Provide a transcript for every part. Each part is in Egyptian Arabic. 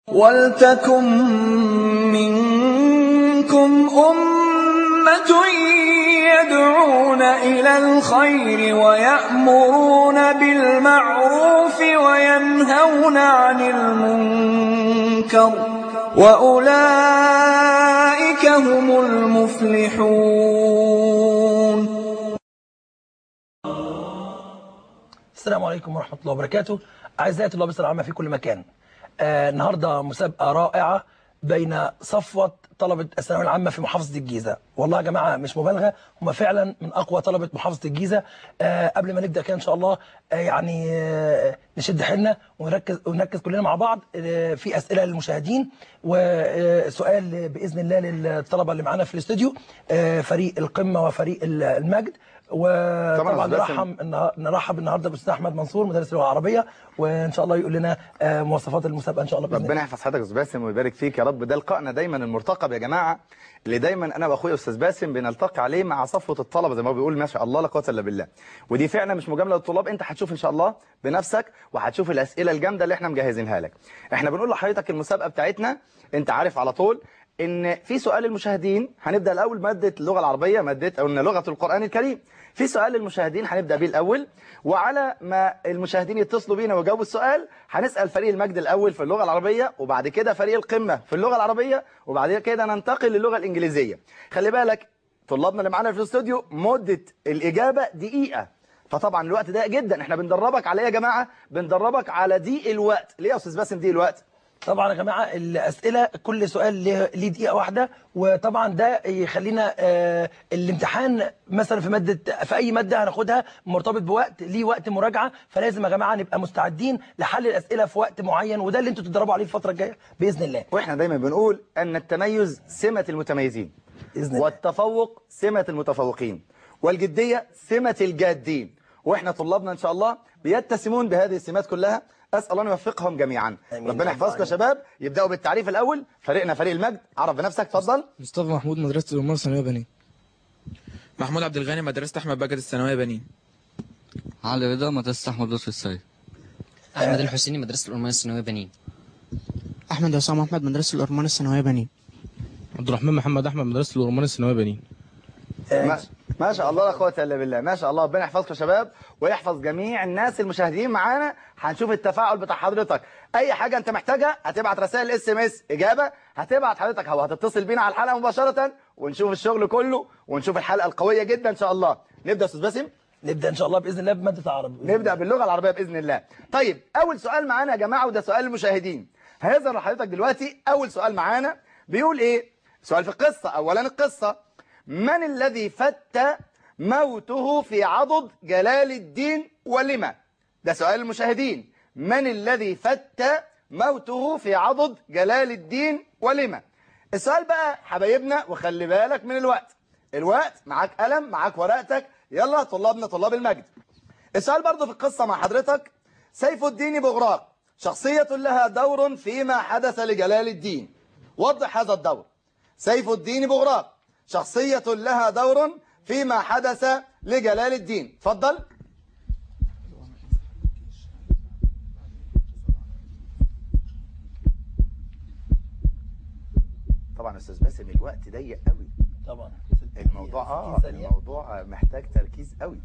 وَلْتَكُن مِّنكُمْ أُمَّةٌ يَدْعُونَ إِلَى الْخَيْرِ وَيَأْمُرُونَ بِالْمَعْرُوفِ وَيَنْهَوْنَ عَنِ الْمُنكَرِ ۚ وَأُولَٰئِكَ هُمُ الْمُفْلِحُونَ السلام عليكم ورحمة الله وبركاته أعزائي طلاب الثانوية العامة في كل مكان آه النهاردة مسابقة رائعة بين صفوة طلبة الثانوية العامة في محافظة الجيزة والله يا جماعة مش مبالغة هم فعلا من أقوى طلبة محافظة الجيزة آه قبل ما نبدأ كده إن شاء الله آه يعني آه نشد حيلنا ونركز ونركز كلنا مع بعض آه في أسئلة للمشاهدين وسؤال بإذن الله للطلبة اللي معانا في الاستوديو آه فريق القمة وفريق المجد وطبعا نرحب نرحب النهارده بالاستاذ احمد منصور مدرس اللغه العربيه وان شاء الله يقول لنا آه، مواصفات المسابقه ان شاء الله باذن الله ربنا يحفظ حضرتك يا استاذ باسم ويبارك فيك يا رب ده لقائنا دايما المرتقب يا جماعه اللي دايما انا واخويا استاذ باسم بنلتقي عليه مع صفوه الطلبه زي ما هو بيقول ما شاء الله لا قوه الا بالله ودي فعلا مش مجامله للطلاب انت هتشوف ان شاء الله بنفسك وهتشوف الاسئله الجامده اللي احنا مجهزينها لك احنا بنقول لحضرتك المسابقه بتاعتنا انت عارف على طول ان في سؤال للمشاهدين هنبدا الاول ماده اللغه العربيه ماده قلنا لغه القران الكريم في سؤال للمشاهدين هنبدا بيه الاول وعلى ما المشاهدين يتصلوا بينا ويجاوبوا السؤال هنسال فريق المجد الاول في اللغه العربيه وبعد كده فريق القمه في اللغه العربيه وبعد كده ننتقل للغه الانجليزيه خلي بالك طلابنا اللي معانا في الاستوديو مده الاجابه دقيقه فطبعا الوقت ضيق جدا احنا بندربك على ايه يا جماعه بندربك على ضيق الوقت ليه يا استاذ باسم ضيق الوقت طبعا يا جماعه الاسئله كل سؤال ليه ليه دقيقه واحده وطبعا ده يخلينا آه الامتحان مثلا في ماده في اي ماده هناخدها مرتبط بوقت ليه وقت مراجعه فلازم يا جماعه نبقى مستعدين لحل الاسئله في وقت معين وده اللي انتوا تتدربوا عليه الفتره الجايه باذن الله واحنا دايما بنقول ان التميز سمه المتميزين باذن الله والتفوق سمه المتفوقين والجديه سمه الجادين واحنا طلابنا ان شاء الله بيتسمون بهذه السمات كلها اسال الله ان يوفقهم جميعا آمين. ربنا يحفظكم يا شباب يبداوا بالتعريف الاول فريقنا فريق المجد عرف بنفسك اتفضل مصطفى محمود مدرسة الأمور الثانوية بنين محمود عبد الغني مدرسة أحمد بجد الثانوية بنين علي رضا مدرسة أحمد لطفي السيد أحمد الحسيني مدرسة الأرمان الثانوية بنين احمد عصام احمد مدرسه الارمان الثانويه بنين عبد الرحمن محمد أحمد مدرسة الأرمان الثانوية بنين ما, ما شاء الله لا قوه الا بالله ما شاء الله ربنا يحفظكم يا شباب ويحفظ جميع الناس المشاهدين معانا هنشوف التفاعل بتاع حضرتك اي حاجه انت محتاجها هتبعت رسائل اس ام اس اجابه هتبعت حضرتك او هتتصل بينا على الحلقه مباشره ونشوف الشغل كله ونشوف الحلقه القويه جدا ان شاء الله نبدا يا استاذ باسم نبدا ان شاء الله باذن الله بماده عربي نبدا باللغه العربيه باذن الله طيب اول سؤال معانا يا جماعه وده سؤال المشاهدين هيظهر لحضرتك دلوقتي اول سؤال معانا بيقول ايه سؤال في القصه اولا القصه من الذي فت موته في عضد جلال الدين ولما ده سؤال المشاهدين من الذي فت موته في عضد جلال الدين ولما السؤال بقى حبايبنا وخلي بالك من الوقت الوقت معاك قلم معاك ورقتك يلا طلابنا طلاب المجد السؤال برضه في القصة مع حضرتك سيف الدين بغراق شخصية لها دور فيما حدث لجلال الدين وضح هذا الدور سيف الدين بغراق شخصية لها دور فيما حدث لجلال الدين اتفضل طبعا يا استاذ باسم الوقت ضيق قوي طبعا الموضوع اه 60 ثانية. الموضوع محتاج تركيز قوي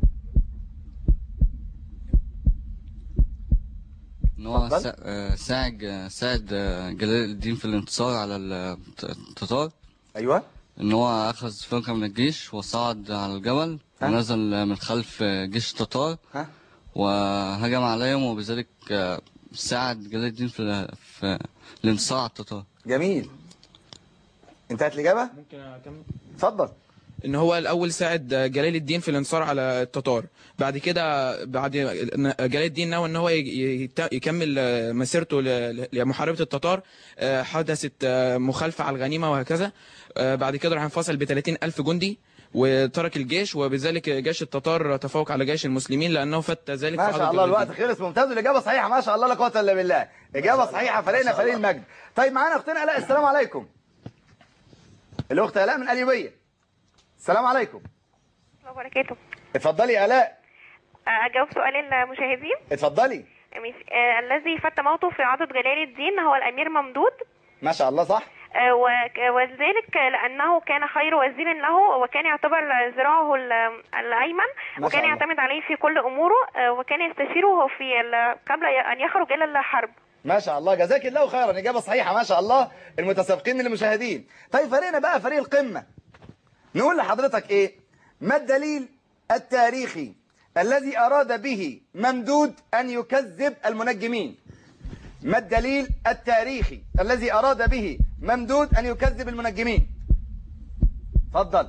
إن هو اتفضل. سا- آه، ساعد آه، ساعد آه، جلال الدين في الانتصار على الت- التتار ايوه إن هو أخذ فرقة من الجيش وصعد على الجبل ها؟ ونزل من خلف آه، جيش التتار ها وهجم عليهم وبذلك آه، ساعد جلال الدين في في الانتصار على التتار جميل انتهت الاجابه ممكن أكمل اتفضل إن هو الأول ساعد جلال الدين في الانتصار على التتار بعد كده بعد جلال الدين نوى إن هو ي- يت- يكمل مسيرته ل- لمحاربة التتار آه، حدثت آه، مخالفة على الغنيمة وهكذا آه، بعد كده راح انفصل ب 30 ألف جندي وترك الجيش وبذلك جيش التتار تفوق على جيش المسلمين لأنه فت ذلك ما في شاء عضد الله جلال الوقت الدين. خلص ممتاز الاجابه صحيحه ما شاء الله لا قوه الا بالله اجابه صحيحه فريقنا فريق المجد طيب معانا اختنا الاء السلام عليكم الاخت الاء من اليوبيه السلام عليكم الله وبركاته اتفضلي يا الاء أجاوب سؤال المشاهدين اتفضلي ماشي آه الذي فت موته في عضد جلال الدين هو الأمير ممدود ما شاء الله صح آه وك- وذلك لأنه كان خير وزير له وكان يعتبر ذراعه ال- الأيمن ما وكان شاء الله. يعتمد عليه في كل أموره آه وكان يستشيره في ال- قبل أن يخرج إلى الحرب ما شاء الله جزاك الله خيرا إجابة صحيحة ما شاء الله المتسابقين من المشاهدين طيب فريقنا بقى فريق القمة نقول لحضرتك إيه ما الدليل التاريخي الذي أراد به ممدود أن يكذب المنجمين ما الدليل التاريخي الذي أراد به ممدود أن يكذب المنجمين اتفضل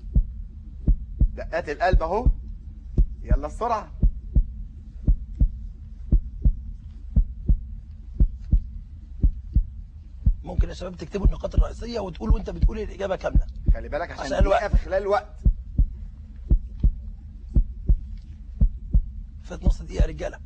دقات القلب اهو يلا السرعة ممكن يا شباب تكتبوا النقاط الرئيسيه وتقولوا وانت بتقول الاجابه كامله خلي بالك عشان, عشان عشان الوقت. في خلال الوقت فات نص دقيقه يا رجاله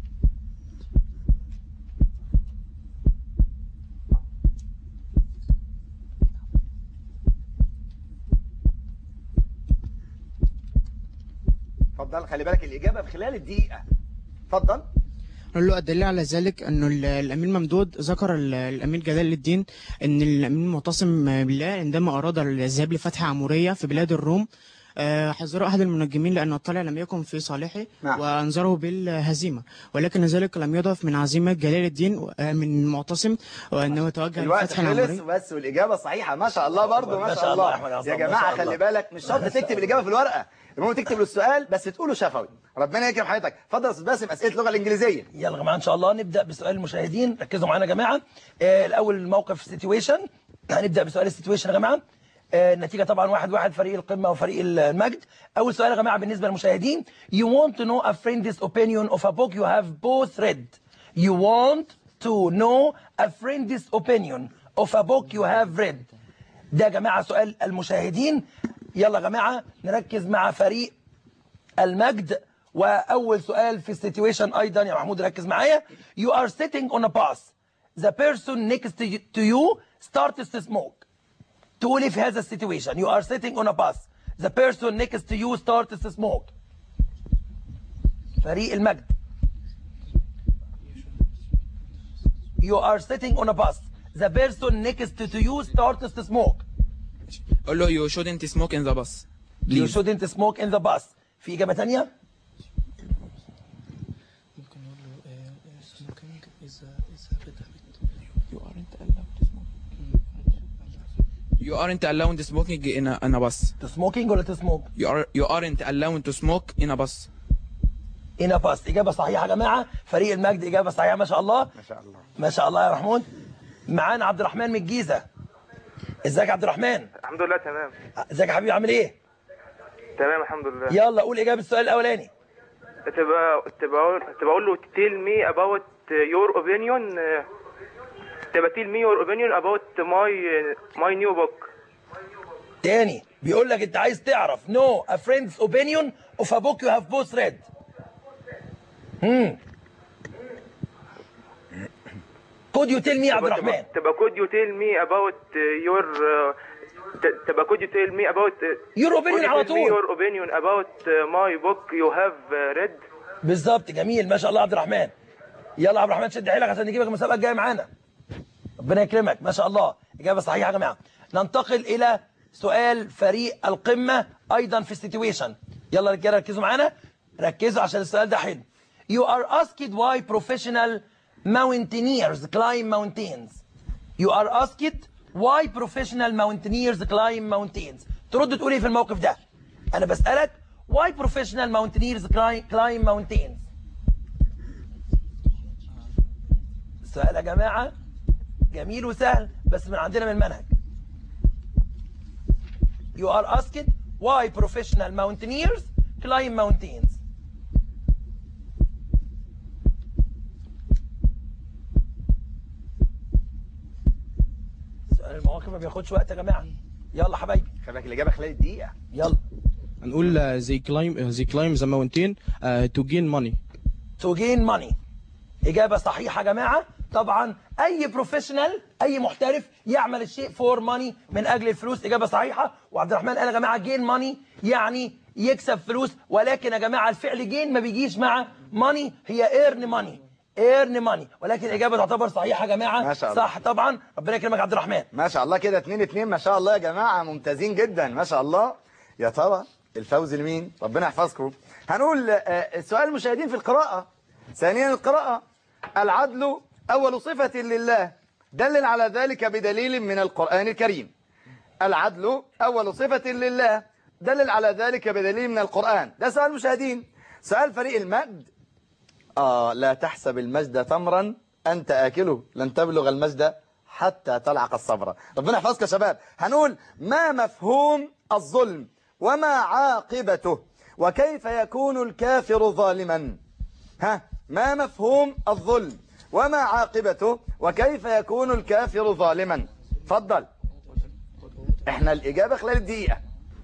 اتفضل خلي بالك الإجابة في خلال الدقيقة اتفضل نقول له الدليل على ذلك انه ال- الامير ممدود ذكر ال- الامير جلال الدين ان الامير معتصم بالله عندما اراد الذهاب لفتح عموريه في بلاد الروم آه، حذره احد المنجمين لان الطالع لم يكن في صالحه نعم. وانذره بالهزيمه ولكن ذلك لم يضعف من عزيمه جلال الدين آه، من معتصم وانه توجه الوقت لفتح خلص العموريه بس والإجابة صحيحة ما شاء الله برضو ما, ما شاء شاء الله الله يا أحمد عصام، يا ما جماعة شاء الله. خلي بالك مش شرط ما شاء تكتب الإجابة في الورقة المهم تكتب السؤال بس تقوله شفوي ربنا يكرم حضرتك اتفضل يا أستاذ باسم أسئلة اللغة الإنجليزية يلا يا جماعه ان شاء الله نبدا بسؤال المشاهدين ركزوا معانا يا جماعه آه الاول الموقف سيتويشن هنبدا بسؤال السيتويشن يا جماعه آه النتيجه طبعا واحد واحد فريق القمه وفريق المجد اول سؤال يا جماعه بالنسبه للمشاهدين you want to know a friend's opinion of a book you have both read you want to know a friend's opinion of a book you have read ده يا جماعه سؤال المشاهدين يلا يا جماعه نركز مع فريق المجد واول سؤال في السيتويشن ايضا يا محمود ركز معايا you are sitting on a bus the person next to you, to you starts to smoke تقول ايه في هذا السيتويشن you are sitting on a bus the person next to you starts to smoke فريق المجد you are sitting on a bus the person next to you starts to smoke قول له you shouldn't smoke in the bus you please shouldn't smoke in the bus في اجابه ثانيه ممكن نقول له smoking is a is a bad habit you aren't allowed to smoke you aren't allowed smoking in a, in a bus to smoking ولا to smoke you are you aren't allowed to smoke in a bus in a bus اجابه صحيحه يا جماعه فريق المجد اجابه صحيحه ما شاء الله ما شاء الله ما شاء الله يا محمود معانا عبد الرحمن من الجيزه ازيك يا عبد الرحمن الحمد لله تمام ازيك يا حبيبي عامل ايه تمام الحمد لله يلا قول اجابه السؤال الاولاني تبقى تبقى تبقى اقول له tell me about your opinion uh, تبقى tell me your opinion about my uh, my new book تاني بيقول لك انت عايز تعرف no a friend's opinion of a book you have both read امم could you tell me يا عبد تبقى, الرحمن تبقى could you tell me about uh, your uh, ت- تبقى could you tell me about uh, Your opinion could you على tell me طول. your opinion about uh, my book you have uh, read بالظبط جميل ما شاء الله عبد الرحمن يلا يا عبد الرحمن شد حيلك عشان نجيبك المسابقه الجايه معانا ربنا يكرمك ما شاء الله اجابه صحيحه يا جماعه ننتقل الى سؤال فريق القمه ايضا في السيتويشن يلا يا رجاله ركزوا معانا ركزوا عشان السؤال ده حلو You are asked why professional mountaineers climb mountains. You are asked why professional mountaineers climb mountains. ترد تقول ايه في الموقف ده؟ انا بسألك why professional mountaineers climb, climb mountains. السؤال يا جماعة جميل وسهل بس من عندنا من المنهج. You are asked why professional mountaineers climb mountains. سؤال المواقف ما بياخدش وقت يا جماعة. يلا حبايبي خلي بالك الإجابة خلال الدقيقة يلا. هنقول uh, they climb uh, they climb the mountain uh, to gain money to gain money إجابة صحيحة يا جماعة طبعا أي بروفيشنال أي محترف يعمل الشيء فور ماني من أجل الفلوس إجابة صحيحة وعبد الرحمن قال يا جماعة جين ماني يعني يكسب فلوس ولكن يا جماعة الفعل جين ما بيجيش مع ماني هي ايرن ماني ايرن ماني ولكن الاجابه تعتبر صحيحه يا جماعه ما شاء الله. صح طبعا ربنا يكرمك يا عبد الرحمن ما شاء الله كده 2 2 ما شاء الله يا جماعه ممتازين جدا ما شاء الله يا ترى الفوز لمين ربنا يحفظكم هنقول آه، سؤال المشاهدين في القراءه ثانيا القراءه العدل اول صفه لله دلل على ذلك بدليل من القران الكريم العدل اول صفه لله دلل على ذلك بدليل من القران ده سؤال المشاهدين سؤال فريق المجد آه لا تحسب المجد تمرا أنت آكله لن تبلغ المجد حتى تلعق الصبر ربنا يحفظك يا شباب هنقول ما مفهوم الظلم وما عاقبته وكيف يكون الكافر ظالما ها ما مفهوم الظلم وما عاقبته وكيف يكون الكافر ظالما تفضل احنا الإجابة خلال الدقيقة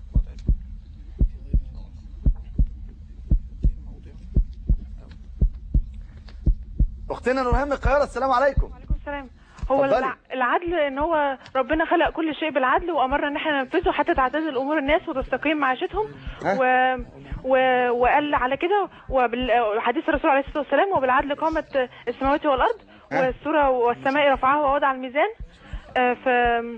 أختنا نورهان من القاهرة السلام عليكم السلام هو اتفضلي. الع- العدل ان هو ربنا خلق كل شيء بالعدل وامرنا ان احنا ننفذه حتى تعتدل امور الناس وتستقيم معيشتهم و... و... وقال على كده وحديث الرسول عليه الصلاه والسلام وبالعدل قامت السماوات والارض ها؟ والسوره والسماء رفعها ووضع الميزان آه، ف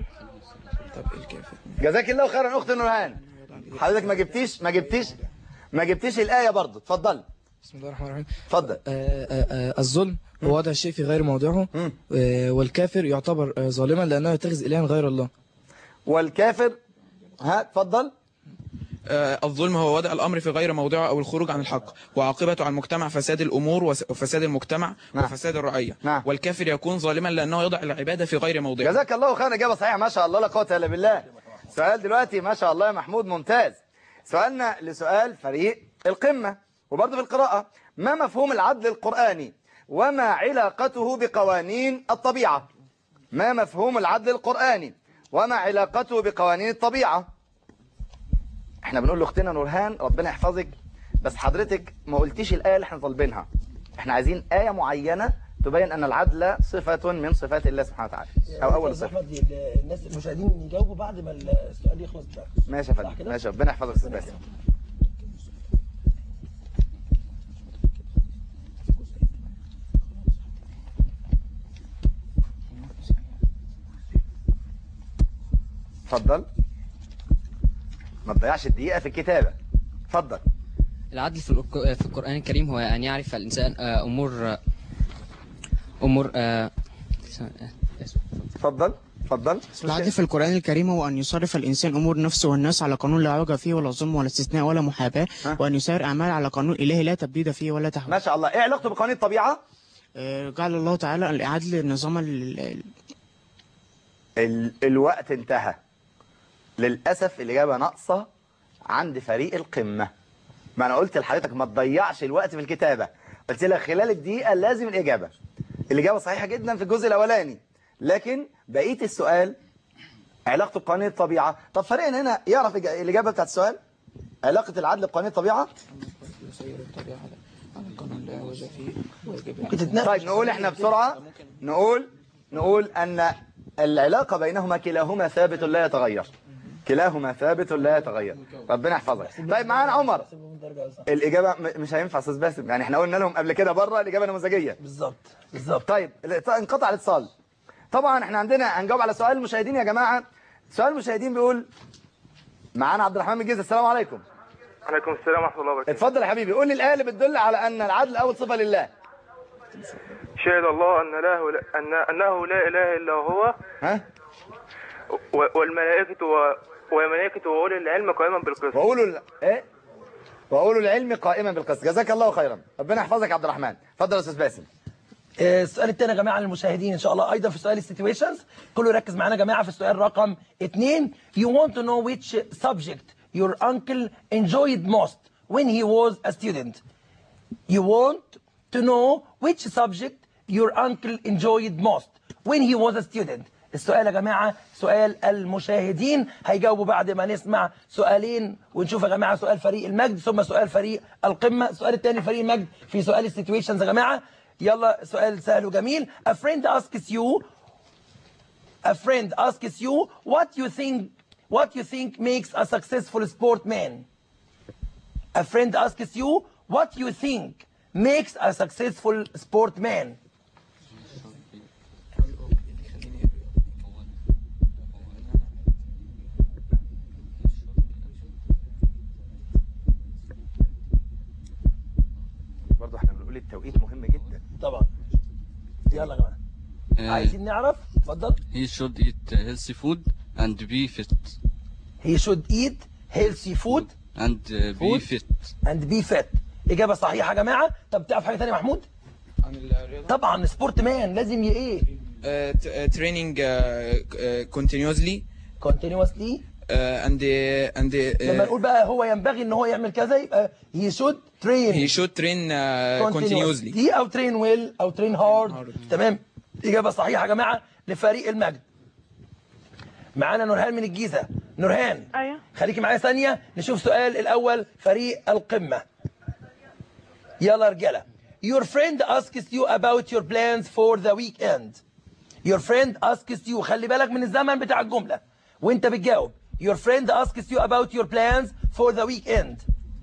جزاك الله خيرا أخت نورهان حضرتك ما جبتيش ما جبتيش ما جبتيش الآية برضه اتفضل بسم الله الرحمن الرحيم اتفضل آه، آه، آه، الظلم هو وضع الشيء في غير موضعه آه، والكافر يعتبر آه، ظالما لأنه يتخذ إلها غير الله والكافر ها اتفضل آه، الظلم هو وضع الأمر في غير موضعه أو الخروج عن الحق وعاقبته على المجتمع فساد الأمور وس- وفساد المجتمع نعم. وفساد الرعية نعم. والكافر يكون ظالما لأنه يضع العبادة في غير موضعها جزاك الله خيرا إجابة صحيحة ما شاء الله لا قوة إلا بالله سؤال دلوقتي ما شاء الله يا محمود ممتاز سؤالنا لسؤال فريق القمة وبرضه في القراءة ما مفهوم العدل القرآني وما علاقته بقوانين الطبيعة ما مفهوم العدل القرآني وما علاقته بقوانين الطبيعة احنا بنقول لاختنا نورهان ربنا يحفظك بس حضرتك ما قلتيش الآية اللي احنا طالبينها احنا عايزين آية معينة تبين أن العدل صفة من صفات الله سبحانه وتعالى أو أول أستاذ صفة احمد الناس المشاهدين يجاوبوا بعد ما السؤال يخلص بقى ماشي يا فندم ماشي ربنا يحفظك يا استاذ باسم اتفضل ما تضيعش الدقيقة في الكتابة اتفضل العدل في, الق- في القرآن الكريم هو أن يعرف الإنسان آه، أمور آه، أمور آه، اتفضل اتفضل العدل في القرآن الكريم هو أن يصرف الإنسان أمور نفسه والناس على قانون لا عوج فيه ولا ظلم ولا استثناء ولا محاباة وأن يسير أعمال على قانون إلهي لا تبديد فيه ولا تحويل ما شاء الله ايه علاقته بقوانين الطبيعة آه، جعل الله تعالى العدل نظاما لل- ال... الوقت انتهى للأسف الإجابة ناقصة عند فريق القمة ما أنا قلت لحضرتك ما تضيعش الوقت في الكتابة قلت لك خلال الدقيقة لازم الإجابة الإجابة صحيحة جدا في الجزء الأولاني لكن بقية السؤال علاقته بقوانين الطبيعة طب فريقنا هنا يعرف إج- الإجابة بتاعت السؤال علاقة العدل بقوانين الطبيعة يسير الطبيعة على على القانون لا عوج فيه ويجب ممكن تتناقش طيب نقول احنا بسرعة نقول نقول أن العلاقة بينهما كلاهما ثابت لا يتغير كلاهما ثابت لا يتغير ربنا يحفظك طيب معانا عمر الإجابة م- مش هينفع أستاذ باسم يعني احنا قلنا لهم قبل كده بره الإجابة نموذجية بالظبط بالظبط طيب ال- انقطع الاتصال طبعا احنا عندنا هنجاوب على سؤال المشاهدين يا جماعة سؤال المشاهدين بيقول معانا عبد الرحمن من الجيزة السلام عليكم عليكم السلام ورحمة الله وبركاته اتفضل يا حبيبي قول لي الآية اللي بتدل على أن العدل أول صفة لله شهد الله أن له أن أنه لا إله إلا هو ها و- والملائكة و- والملائكة وأولي العلم قائما بالقسط وقولوا ال... ايه وقولوا العلم قائما بالقسط جزاك الله خيرا ربنا يحفظك يا عبد الرحمن اتفضل يا استاذ باسم آه، السؤال الثاني يا جماعه للمشاهدين ان شاء الله ايضا في سؤال السيتويشنز كله يركز معانا يا جماعه في السؤال رقم اثنين you want to know which subject your uncle enjoyed most when he was a student you want to know which subject your uncle enjoyed most when he was a student السؤال يا جماعة سؤال المشاهدين هيجاوبوا بعد ما نسمع سؤالين ونشوف يا جماعة سؤال فريق المجد ثم سؤال فريق القمة السؤال الثاني فريق المجد في سؤال السيتويشنز يا جماعة يلا سؤال سهل وجميل a friend asks you a friend asks you what you think what you think makes a successful sportman a friend asks you what you think makes a successful sportman برضه احنا بنقول التوقيت مهم جدا طبعا يلا يا جماعه عايزين نعرف اتفضل He should eat uh, healthy food and be fit. he should eat healthy food And uh, be Food. fit. and be fit اجابه صحيحه يا جماعه طب تعرف حاجه ثانيه يا محمود عن الرياضة طبعا سبورت مان لازم ي ايه تريننج continuously continuously uh, and uh, and uh, لما نقول بقى هو ينبغي ان هو يعمل كذا يبقى he should train he should train uh, continuously دي او train well او train hard تمام اجابه صحيحه يا جماعه لفريق المجد معانا نورهان من الجيزه نورهان ايوه خليكي معايا ثانيه نشوف سؤال الاول فريق القمه يلا يا رجاله your friend asks you about your plans for the weekend your friend asks you خلي بالك من الزمن بتاع الجمله وانت بتجاوب your friend asks you about your plans for the weekend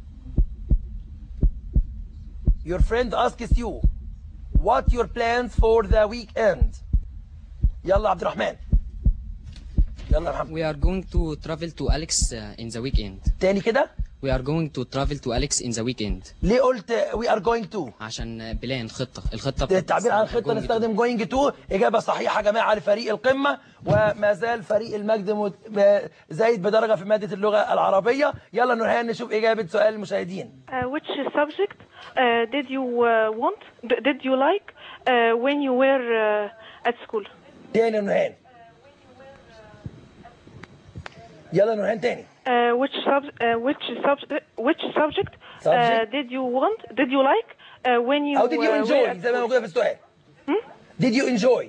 your friend asks you what your plans for the weekend يلا عبد الرحمن يلا يا محمد We are going to travel to Alex uh, in the weekend. تاني كده We are going to travel to Alex in the weekend. ليه قلت we are going to عشان بلان خطة الخطة بتاعت التعبير عن السنة الخطه going to. نستخدم going to اجابه صحيحه يا جماعه لفريق القمه وما زال فريق المجد مت- ب- زايد بدرجه في ماده اللغه العربيه يلا نورهان نشوف اجابه سؤال المشاهدين Uh, which subject uh, did you uh, want? D- did you like uh, when you were uh, at school? تاني يا نورهان يلا نورهان تاني Uh, which sub uh, which sub which subject, Uh, Subject? did you want? Did you like uh, when you او did you uh, were enjoy at زي ما school? موجوده في السؤال did you enjoy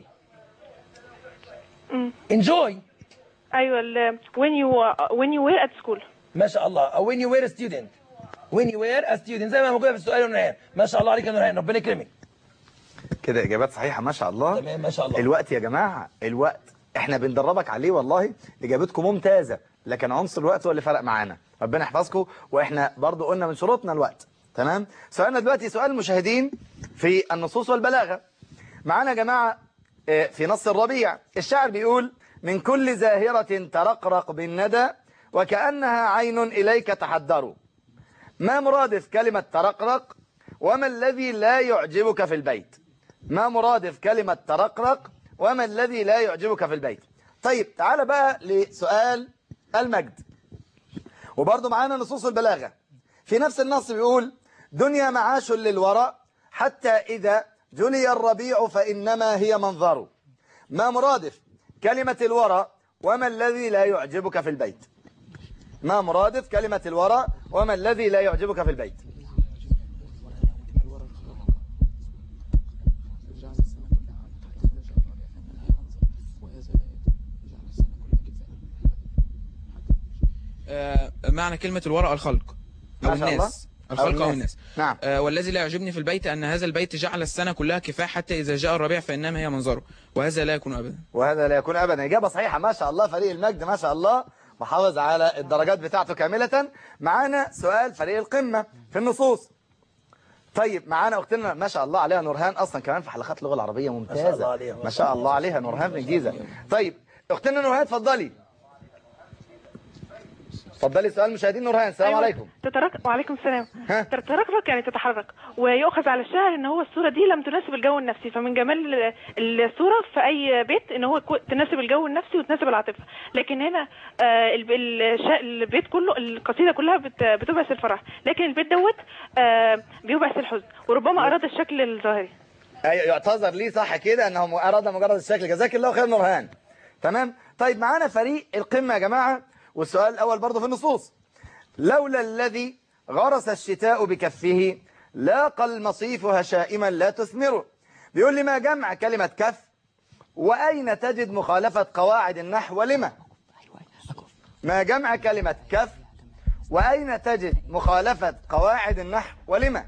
مم. enjoy ايوه ال- when you uh, when you were at school. ما شاء الله او when you were a student when you were a student زي ما موجوده في السؤال يا نورهان ما شاء الله عليك يا نورهان ربنا يكرمك كده اجابات صحيحه ما شاء الله تمام ما شاء الله الوقت يا جماعه الوقت احنا بندربك عليه والله اجابتكم ممتازه لكن عنصر الوقت هو اللي فرق معانا ربنا يحفظكم واحنا برضو قلنا من شروطنا الوقت تمام سؤالنا دلوقتي سؤال المشاهدين في النصوص والبلاغه معانا يا جماعه آه، في نص الربيع الشاعر بيقول من كل زاهرة ترقرق بالندى وكأنها عين إليك تحدر ما مرادف كلمة ترقرق وما الذي لا يعجبك في البيت ما مرادف كلمة ترقرق وما الذي لا يعجبك في البيت طيب تعال بقى لسؤال المجد وبرضه معانا نصوص البلاغة في نفس النص بيقول دنيا معاش للوراء حتى إذا جلي الربيع فإنما هي منظر ما مرادف كلمة الوراء وما الذي لا يعجبك في البيت ما مرادف كلمة الوراء وما الذي لا يعجبك في البيت آه، معنى كلمة الورع الخلق أو ما شاء الله. الناس الخلق أو الناس نعم آه، والذي لا يعجبني في البيت أن هذا البيت جعل السنة كلها كفاح حتى إذا جاء الربيع فإنما هي منظره وهذا لا يكون أبدا وهذا لا يكون أبدا إجابة صحيحة ما شاء الله فريق المجد ما شاء الله محافظ على الدرجات بتاعته كاملة معانا سؤال فريق القمة في النصوص طيب معانا أختنا ما شاء الله عليها نورهان أصلا كمان في حلقات اللغة العربية ممتازة ما شاء الله عليها. ما شاء الله عليها نورهان من الجيزة طيب أختنا نورهان اتفضلي اتفضلي سؤال مشاهدين نورهان السلام أيوة. عليكم تترك وعليكم السلام تتركرك يعني تتحرك ويؤخذ على الشاعر ان هو الصوره دي لم تناسب الجو النفسي فمن جمال ال- الصوره في اي بيت ان هو يكون- تناسب الجو النفسي وتناسب العاطفه لكن هنا آه، الب- الشا- البيت كله القصيده كلها بت- بتبعث الفرح لكن البيت دوت آه، بيبعث الحزن وربما اراد الشكل الظاهري أيوة يعتذر ليه صح كده أنه أراد مجرد الشكل جزاك الله خير نورهان تمام طيب معانا فريق القمة يا جماعة والسؤال الأول برضه في النصوص لولا الذي غرس الشتاء بكفه لاقى المصيف هشائما لا تثمره بيقول لي ما جمع كلمة كف وأين تجد مخالفة قواعد النحو ولما ما جمع كلمة كف وأين تجد مخالفة قواعد النحو ولما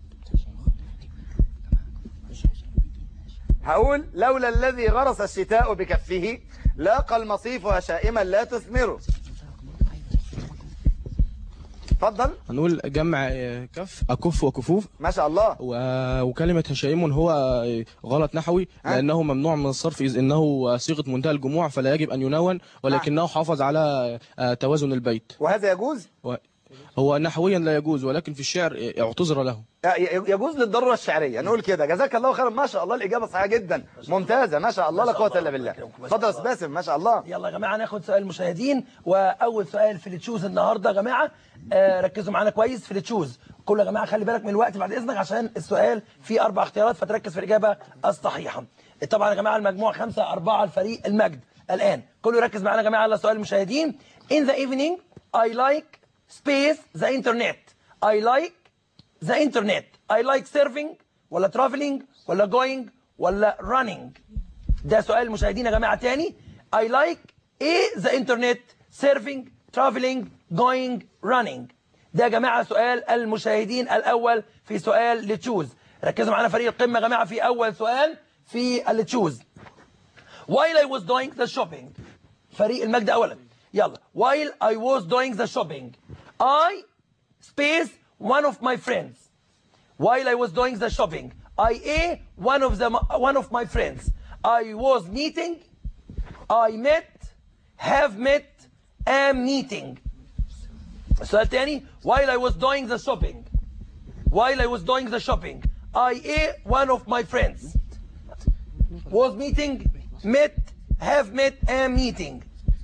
هقول لولا الذي غرس الشتاء بكفه لاقى المصيف هشائما لا تثمره اتفضل هنقول جمع آه، كف أكف وكفوف ما شاء الله و- وكلمة هشائم هو آه، غلط نحوي لأنه ممنوع من الصرف إذ إنه صيغة منتهى الجموع فلا يجب أن ينون ولكنه حافظ على آه، توازن البيت وهذا يجوز و- هو نحويا لا يجوز ولكن في الشعر آه، اعتذر له ي- يجوز للضروره الشعريه نقول كده جزاك الله خيرا ما شاء الله الاجابه صحيحه جدا ممتازه ما شاء الله لا قوه الا بالله اتفضل يا استاذ باسم ما شاء الله يلا يا جماعه ناخد سؤال المشاهدين واول سؤال في التشوز النهارده يا جماعه آه ركزوا معانا كويس في التشوز كل يا جماعه خلي بالك من الوقت بعد اذنك عشان السؤال فيه اربع اختيارات فتركز في الاجابه الصحيحه طبعا يا جماعه المجموع خمسة أربعة الفريق المجد الان كله يركز معانا يا جماعه على سؤال المشاهدين in the evening I like space the internet I like the internet I like surfing ولا traveling ولا going ولا running ده سؤال المشاهدين يا جماعة تاني I like ايه the internet surfing traveling going running ده يا جماعة سؤال المشاهدين الأول في سؤال لتشوز ركزوا معانا فريق القمة يا جماعة في أول سؤال في التشوز while I was doing the shopping فريق المجد أولا يلا while I was doing the shopping I space one of my friends while I was doing the shopping I a one of the one of my friends I was meeting I met have met am meeting السؤال تاني while I was doing the shopping while I was doing the shopping I a one of my friends was meeting met have met am meeting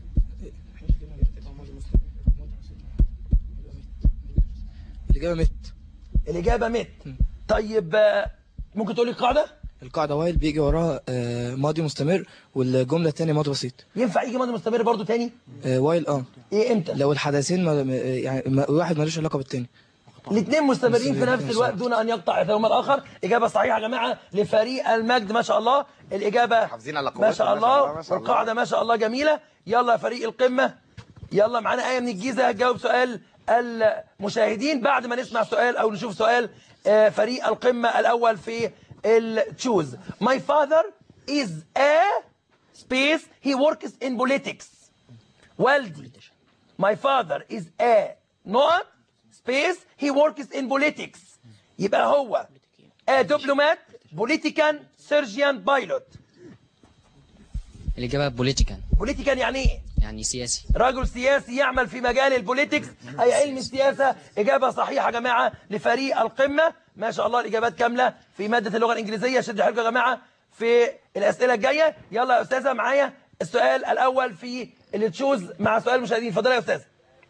الإجابة مت الإجابة مت طيب آه، ممكن تقولي القاعدة القاعدة وايل بيجي وراها آه، ماضي مستمر والجملة التانية ماضي بسيط ينفع يجي ماضي مستمر برضو تاني آه، وايل اه ايه امتى لو الحدثين ما ما- يعني ما- واحد ملوش علاقة بالتاني الاثنين مستمرين في مستمرين نفس في الوقت دون ان يقطع احدهما الاخر اجابه صحيحه يا جماعه لفريق المجد ما شاء الله الاجابه حافظين على ما قوتهم، شاء ما شاء الله، الله ما شاء الله. والقاعده ما شاء الله جميله يلا يا فريق القمه يلا معانا ايه من الجيزه هتجاوب سؤال المشاهدين بعد ما نسمع سؤال او نشوف سؤال آه، فريق القمه الاول في التشوز My father is a space he works in politics والدي My father is a not space he works in politics يبقى هو a diplomat politician surgeon pilot الإجابة بوليتيكان politician يعني ايه يعني سياسي رجل سياسي يعمل في مجال البوليتكس أي علم السياسة إجابة صحيحة يا جماعة لفريق القمة ما شاء الله الإجابات كاملة في مادة اللغة الإنجليزية شد حيلكم يا جماعة في الأسئلة الجاية يلا يا أستاذة معايا السؤال الأول في اللي تشوز مع سؤال المشاهدين اتفضلي يا أستاذة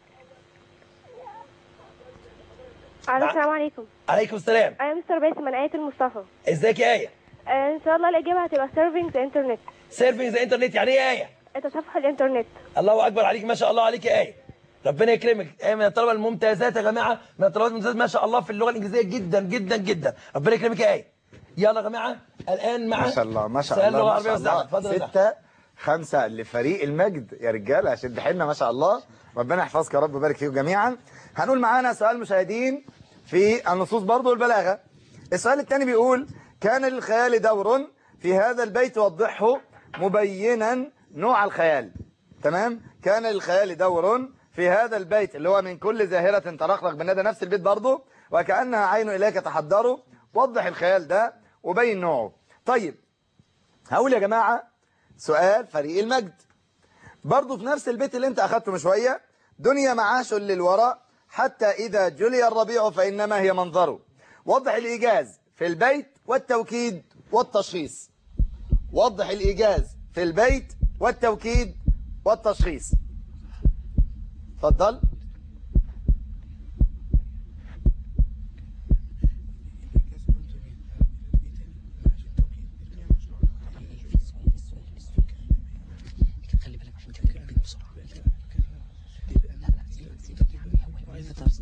الو السلام عليكم عليكم السلام انا مستر باسم من آية المصطفى ازيك يا آية آه، ان شاء الله الاجابه هتبقى سيرفينج ذا انترنت سيرفينج ذا انترنت يعني ايه يا آية تصفح الانترنت الله اكبر عليك ما شاء الله عليك يا ايه ربنا يكرمك ايه من الطلبه الممتازات يا جماعه من الطلبات الممتازات ما شاء الله في اللغه الانجليزيه جدا جدا جدا ربنا يكرمك يا ايه يلا يا جماعه الان مع ما شاء الله ما شاء سؤال الله لغه ما عربيه شاء وسهله الله اتفضل يا زهر. ستة خمسة لفريق المجد يا رجالة شد حيلنا ما شاء الله ربنا يحفظك يا رب ويبارك فيكم جميعا هنقول معانا سؤال مشاهدين في النصوص برضو والبلاغة السؤال الثاني بيقول كان للخيال دور في هذا البيت وضحه مبينا نوع الخيال تمام كان للخيال دور في هذا البيت اللي هو من كل زاهرة ترقرق بالندى نفس البيت برضو وكأنها عين إليك تحضره وضح الخيال ده وبين نوعه طيب هقول يا جماعة سؤال فريق المجد برضو في نفس البيت اللي انت أخدته من شوية دنيا معاش للوراء حتى إذا جلي الربيع فإنما هي منظره وضح الإيجاز في البيت والتوكيد والتشخيص وضح الإيجاز في البيت والتوكيد والتشخيص اتفضل خلي بالك عشان تكتب البيت بسرعة لا لا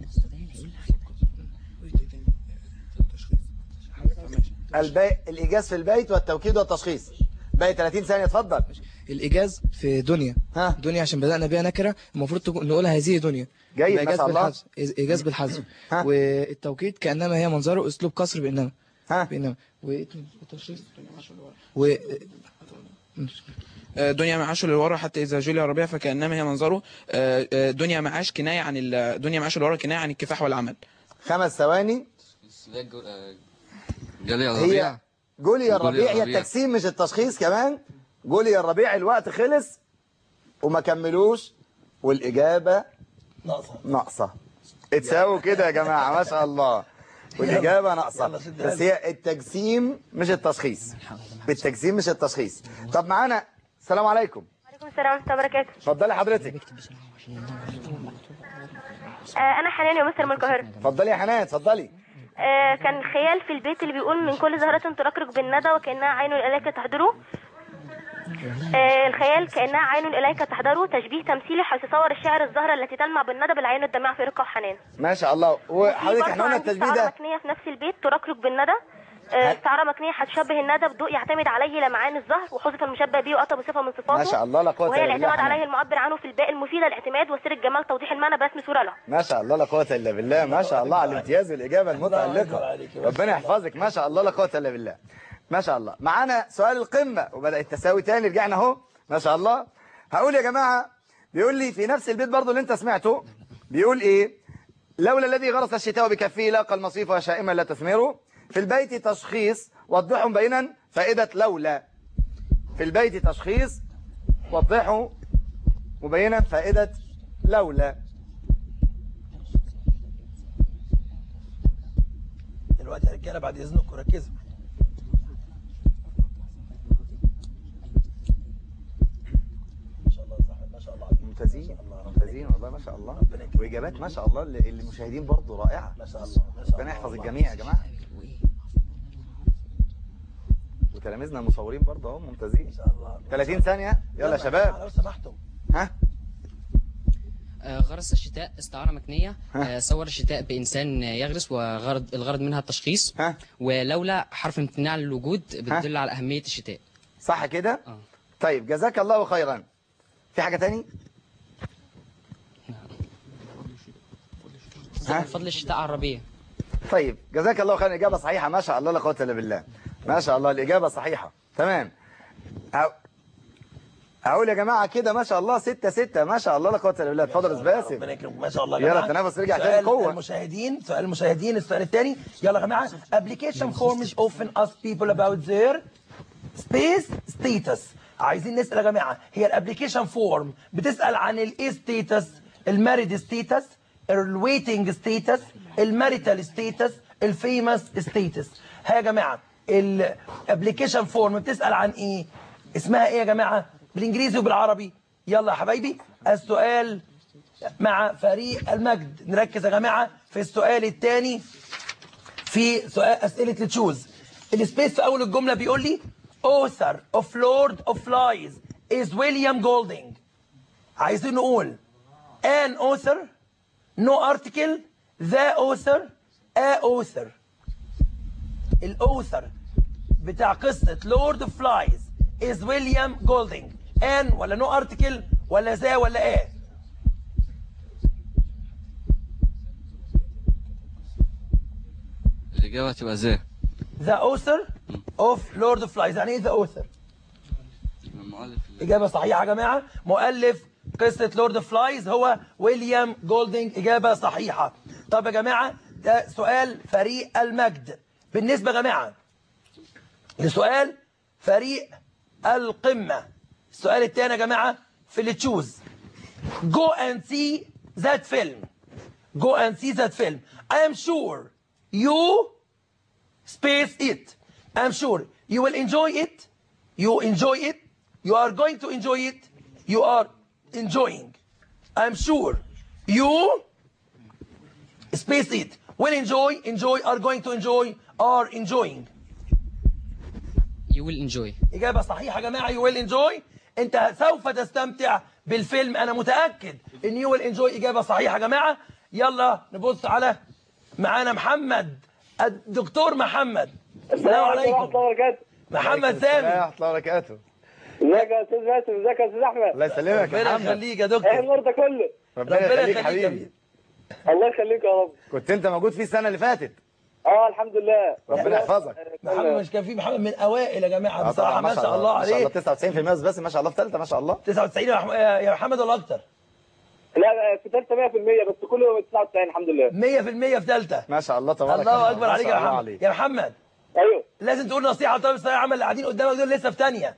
البي... الإيجاز في البيت والتوكيد والتشخيص باقي 30 ثانية اتفضل الإيجاز في دنيا ها. دنيا عشان بدأنا بيها نكرة المفروض تكون- نقولها هذه دنيا جيد، يبقى ما إيجاز شاء الله. بالحذف إيج- إيجاز بالحذف ها. والتوكيد كأنما هي منظره أسلوب كسر بإنما ها بإنما و... والتشخيص و... آه، دنيا معاش اللي ورا حتى اذا جولي الربيع فكانما هي منظره آه، آه، دنيا معاش كنايه عن ال- دنيا معاش اللي ورا كنايه عن الكفاح والعمل خمس ثواني جالي هي الربيع قولي يا قولي الربيع يا هي الربيع. التجسيم مش التشخيص كمان قولي يا الربيع الوقت خلص وما كملوش والإجابة ناقصه ناقصة اتساووا كده يا جماعة ما شاء الله والإجابة ناقصة يلا شدها بس هي التجسيم مش التشخيص التجسيم مش التشخيص طب معانا السلام عليكم وعليكم السلام ورحمة الله وبركاته اتفضلي حضرتك آه أنا حنان يا مستر من القاهرة اتفضلي يا حنان اتفضلي آه كان خيال في البيت اللي بيقول من كل زهرة ترقرق بالندى وكأنها عين إليك تحضره آه الخيال كأنها عين إليك تحضره تشبيه تمثيلي حيث صور الشاعر الزهرة التي تلمع بالندى بالعين الدماء في رقة وحنان ما شاء الله وحضرتك احنا قلنا التشبيه استعارة ده مكنية في نفس البيت ترقرق بالندى آه، استعارة مكنية هتشبه الندى بضوء يعتمد عليه لمعان الزهر وحذف المشبه به وأطب صفة من صفاته ما شاء الله لا قوة وهي إلا بالله الاعتماد حنان. عليه المعبر عنه في الباء المفيدة الاعتماد وسر الجمال توضيح المعنى برسم صورة له ما شاء الله لا قوة إلا بالله ما شاء الله على الامتياز والإجابة المتألقة ربنا يحفظك ما شاء الله لا قوة إلا بالله ما شاء الله معانا سؤال القمة وبدأ التساوي تاني رجعنا اهو ما شاء الله هقول يا جماعة بيقول لي في نفس البيت برضو اللي انت سمعته بيقول ايه لولا الذي غرس الشتاء بكفيه لاقى المصيف وشائما لا تثمره في البيت تشخيص وضحوا بينا فائدة لولا في البيت تشخيص وضحوا مبينا فائدة لولا دلوقتي يا رجاله بعد اذنكم ركزوا ممتازين ممتازين والله ما شاء الله واجابات ما شاء الله اللي- اللي المشاهدين برضو رائعه ما شاء الله ما شاء ربنا يحفظ الجميع يا جماعه وتلاميذنا المصورين برضو اهو ممتازين 30 ثانيه يلا يا شباب لو سمحتم ها آه، غرس الشتاء استعارة مكنية آه، صور الشتاء بإنسان يغرس وغرض الغرض منها التشخيص ها ولولا حرف امتناع للوجود بتدل على أهمية الشتاء صح كده اه طيب جزاك الله خيرا في حاجه تاني ظهر فضل الشتاء على الربيع طيب جزاك الله خيرا اجابه صحيحه ما شاء الله لا قوه الا بالله ما شاء الله الاجابه صحيحه تمام أو... اقول يا جماعه كده ما شاء الله ستة ستة ما شاء الله لا قوه الا بالله اتفضل يا باسم ربنا يكرمك ما شاء الله يا يلا جماعة. التنافس رجع تاني سؤال قوة. المشاهدين سؤال المشاهدين السؤال الثاني يلا يا جماعه application forms often ask people about their space status عايزين نسال يا جماعه هي الابلكيشن فورم بتسال عن الايه ستيتس الماريد ستيتس الويتنج ستيتس الماريتال ستيتس الفيمس ستيتس ها يا جماعه الابلكيشن فورم بتسال عن ايه اسمها ايه يا جماعه بالانجليزي وبالعربي يلا يا حبايبي السؤال مع فريق المجد نركز يا جماعه في السؤال الثاني في سؤال اسئله تشوز السبيس في اول الجمله بيقول لي author of Lord of Flies is William Golding عايزين نقول an author no article the author a author الاوثر بتاع قصة Lord of Flies is William Golding an ولا no article ولا ذا ولا a الإجابة هتبقى زي the author of Lord of Flies يعني ايه the author المؤلف إجابة صحيحة يا جماعة مؤلف قصة لورد اوف فلايز هو ويليام جولدنج إجابة صحيحة طب يا جماعة ده سؤال فريق المجد بالنسبة يا جماعة لسؤال فريق القمة السؤال الثاني يا جماعة في اللي تشوز go and see that film go and see that film I am sure you space it I'm sure you will enjoy it you enjoy it you are going to enjoy it you are enjoying I'm sure you space it will enjoy enjoy are going to enjoy are enjoying you will enjoy إجابة صحيحة يا جماعة you will enjoy أنت سوف تستمتع بالفيلم أنا متأكد إن you will enjoy إجابة صحيحة يا جماعة يلا نبص على معانا محمد الدكتور محمد السلام عليكم محمد سامي ورحمه الله وبركاته ازيك يا استاذ باسم ازيك يا استاذ احمد الله يسلمك يا ربنا محمد يخليك يا ايه دكتور النور ده كله ربنا يخليك يا حبيبي الله يخليك يا رب كنت انت موجود فيه السنه اللي فاتت اه الحمد لله ربنا يحفظك محمد مش كان في محمد من اوائل يا جماعه بصراحه ما شاء الله ما شاء عليه الله 99% بس بس ما شاء الله في ثالثه ما شاء الله 99 يا مح- يا يا محمد ولا اكتر لا في ثالثه 100% بس كله 99 الحمد لله 100% في ثالثه ما شاء الله تبارك الله اكبر ما عليك شاء يا الله محمد عليك. يا محمد ايوه لازم تقول نصيحه لطالب الثانويه العامه اللي قاعدين قدامك دول لسه في ثانيه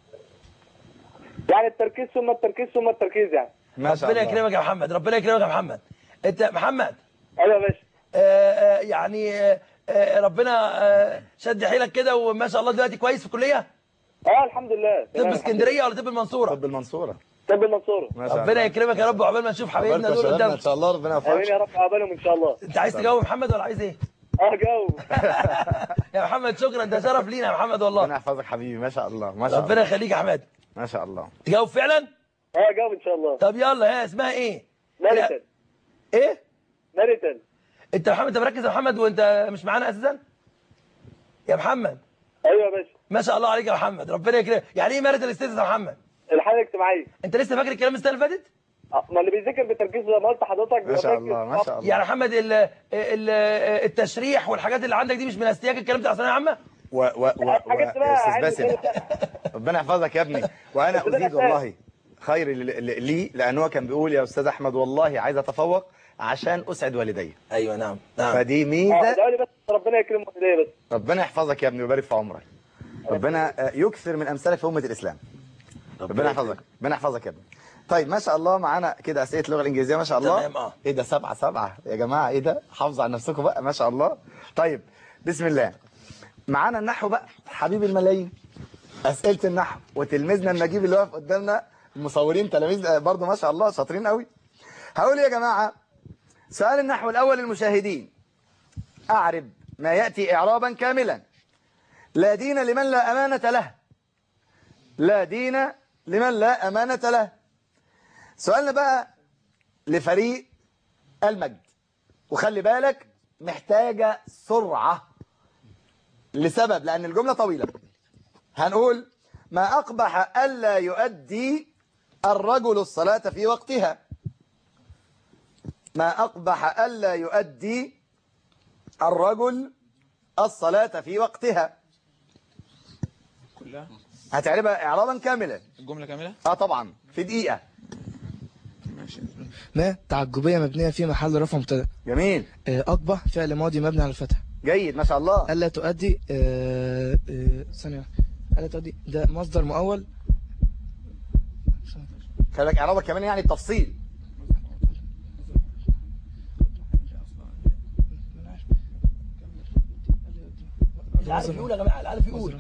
يعني التركيز ثم التركيز ثم التركيز يعني ما شاء ربنا الله يكرمك يا محمد ربنا يكرمك يا محمد انت محمد ايوه يا باشا آه، آه، يعني آه، آه، ربنا آه، شد حيلك كده وما شاء الله دلوقتي كويس في الكليه اه الحمد لله طب اسكندريه ولا طب المنصوره طب المنصوره طب المنصوره ما شاء ربنا الله يكرمك يا رب وعقبال ما نشوف حبايبنا عقبالكم يا دول شبابنا قدام ان شاء الله ربنا امين يوفقك يا رب عقبالهم ان شاء الله انت عايز تجاوب يا محمد ولا عايز ايه اه جاوب يا محمد شكرا ده شرف لينا يا محمد والله ربنا يحفظك حبيبي ما شاء الله ما شاء الله ربنا يخليك يا احمد ما شاء الله تجاوب فعلا اه جاوب ان شاء الله طب يلا ها اسمها ايه ماريتن ايه ماريتن انت يا محمد انت مركز يا محمد وانت مش معانا اساسا يا محمد ايوه يا باشا ما شاء الله عليك يا محمد ربنا يكرمك يعني ايه ماريتال ستيتس يا محمد الحاله الاجتماعيه انت لسه فاكر الكلام السنه اللي فاتت آه، ما اللي بيذاكر بتركيز زي ما قلت حضرتك ما شاء الله ما شاء الله يعني يا محمد ال ال التشريح والحاجات اللي عندك دي مش من استياك الكلام بتاع الثانويه العامه و و و, و... حاجات بقى يا استاذ عايز باسم ربنا يحفظك يا ابني وانا ازيد والله خير ل- ل- لي لان هو كان بيقول يا استاذ احمد والله عايز اتفوق عشان اسعد والدي ايوه نعم نعم فدي اه ميزه ادعوا لي بس ربنا يكرم والديه بس ربنا يحفظك يا ابني ويبارك في عمرك ربنا آه، يكثر من امثالك في امه الاسلام ربنا يحفظك ربنا يحفظك يا ابني طيب ما شاء الله معانا كده اسئله اللغه الانجليزيه ما شاء الله تمام، اه. ايه ده سبعة سبعة يا جماعه ايه ده حافظوا على نفسكم بقى ما شاء الله طيب بسم الله معانا النحو بقى حبيب الملايين اسئله النحو وتلميذنا النجيب اللي واقف قدامنا المصورين تلاميذ آه، برضو ما شاء الله شاطرين قوي هقول يا جماعه سؤال النحو الاول للمشاهدين اعرب ما ياتي اعرابا كاملا لا دين لمن لا امانه له لا دين لمن لا امانه له سؤالنا بقى لفريق المجد وخلي بالك محتاجة سرعة لسبب لأن الجملة طويلة هنقول ما أقبح ألا يؤدي الرجل الصلاة في وقتها ما أقبح ألا يؤدي الرجل الصلاة في وقتها كلها هتعربها إعرابا كاملا الجملة كاملة اه طبعا في دقيقة ماشي ما تعجبية مبنية في محل رفع مبتدا جميل آه، أقبح فعل ماضي مبني على الفتح جيد ما شاء الله ألا تؤدي آه، آه، ثانية واحدة. ألا تؤدي ده مصدر مؤول خلي بالك إعرابك كمان يعني بتفصيل العارف يقول يا جماعه العارف يقول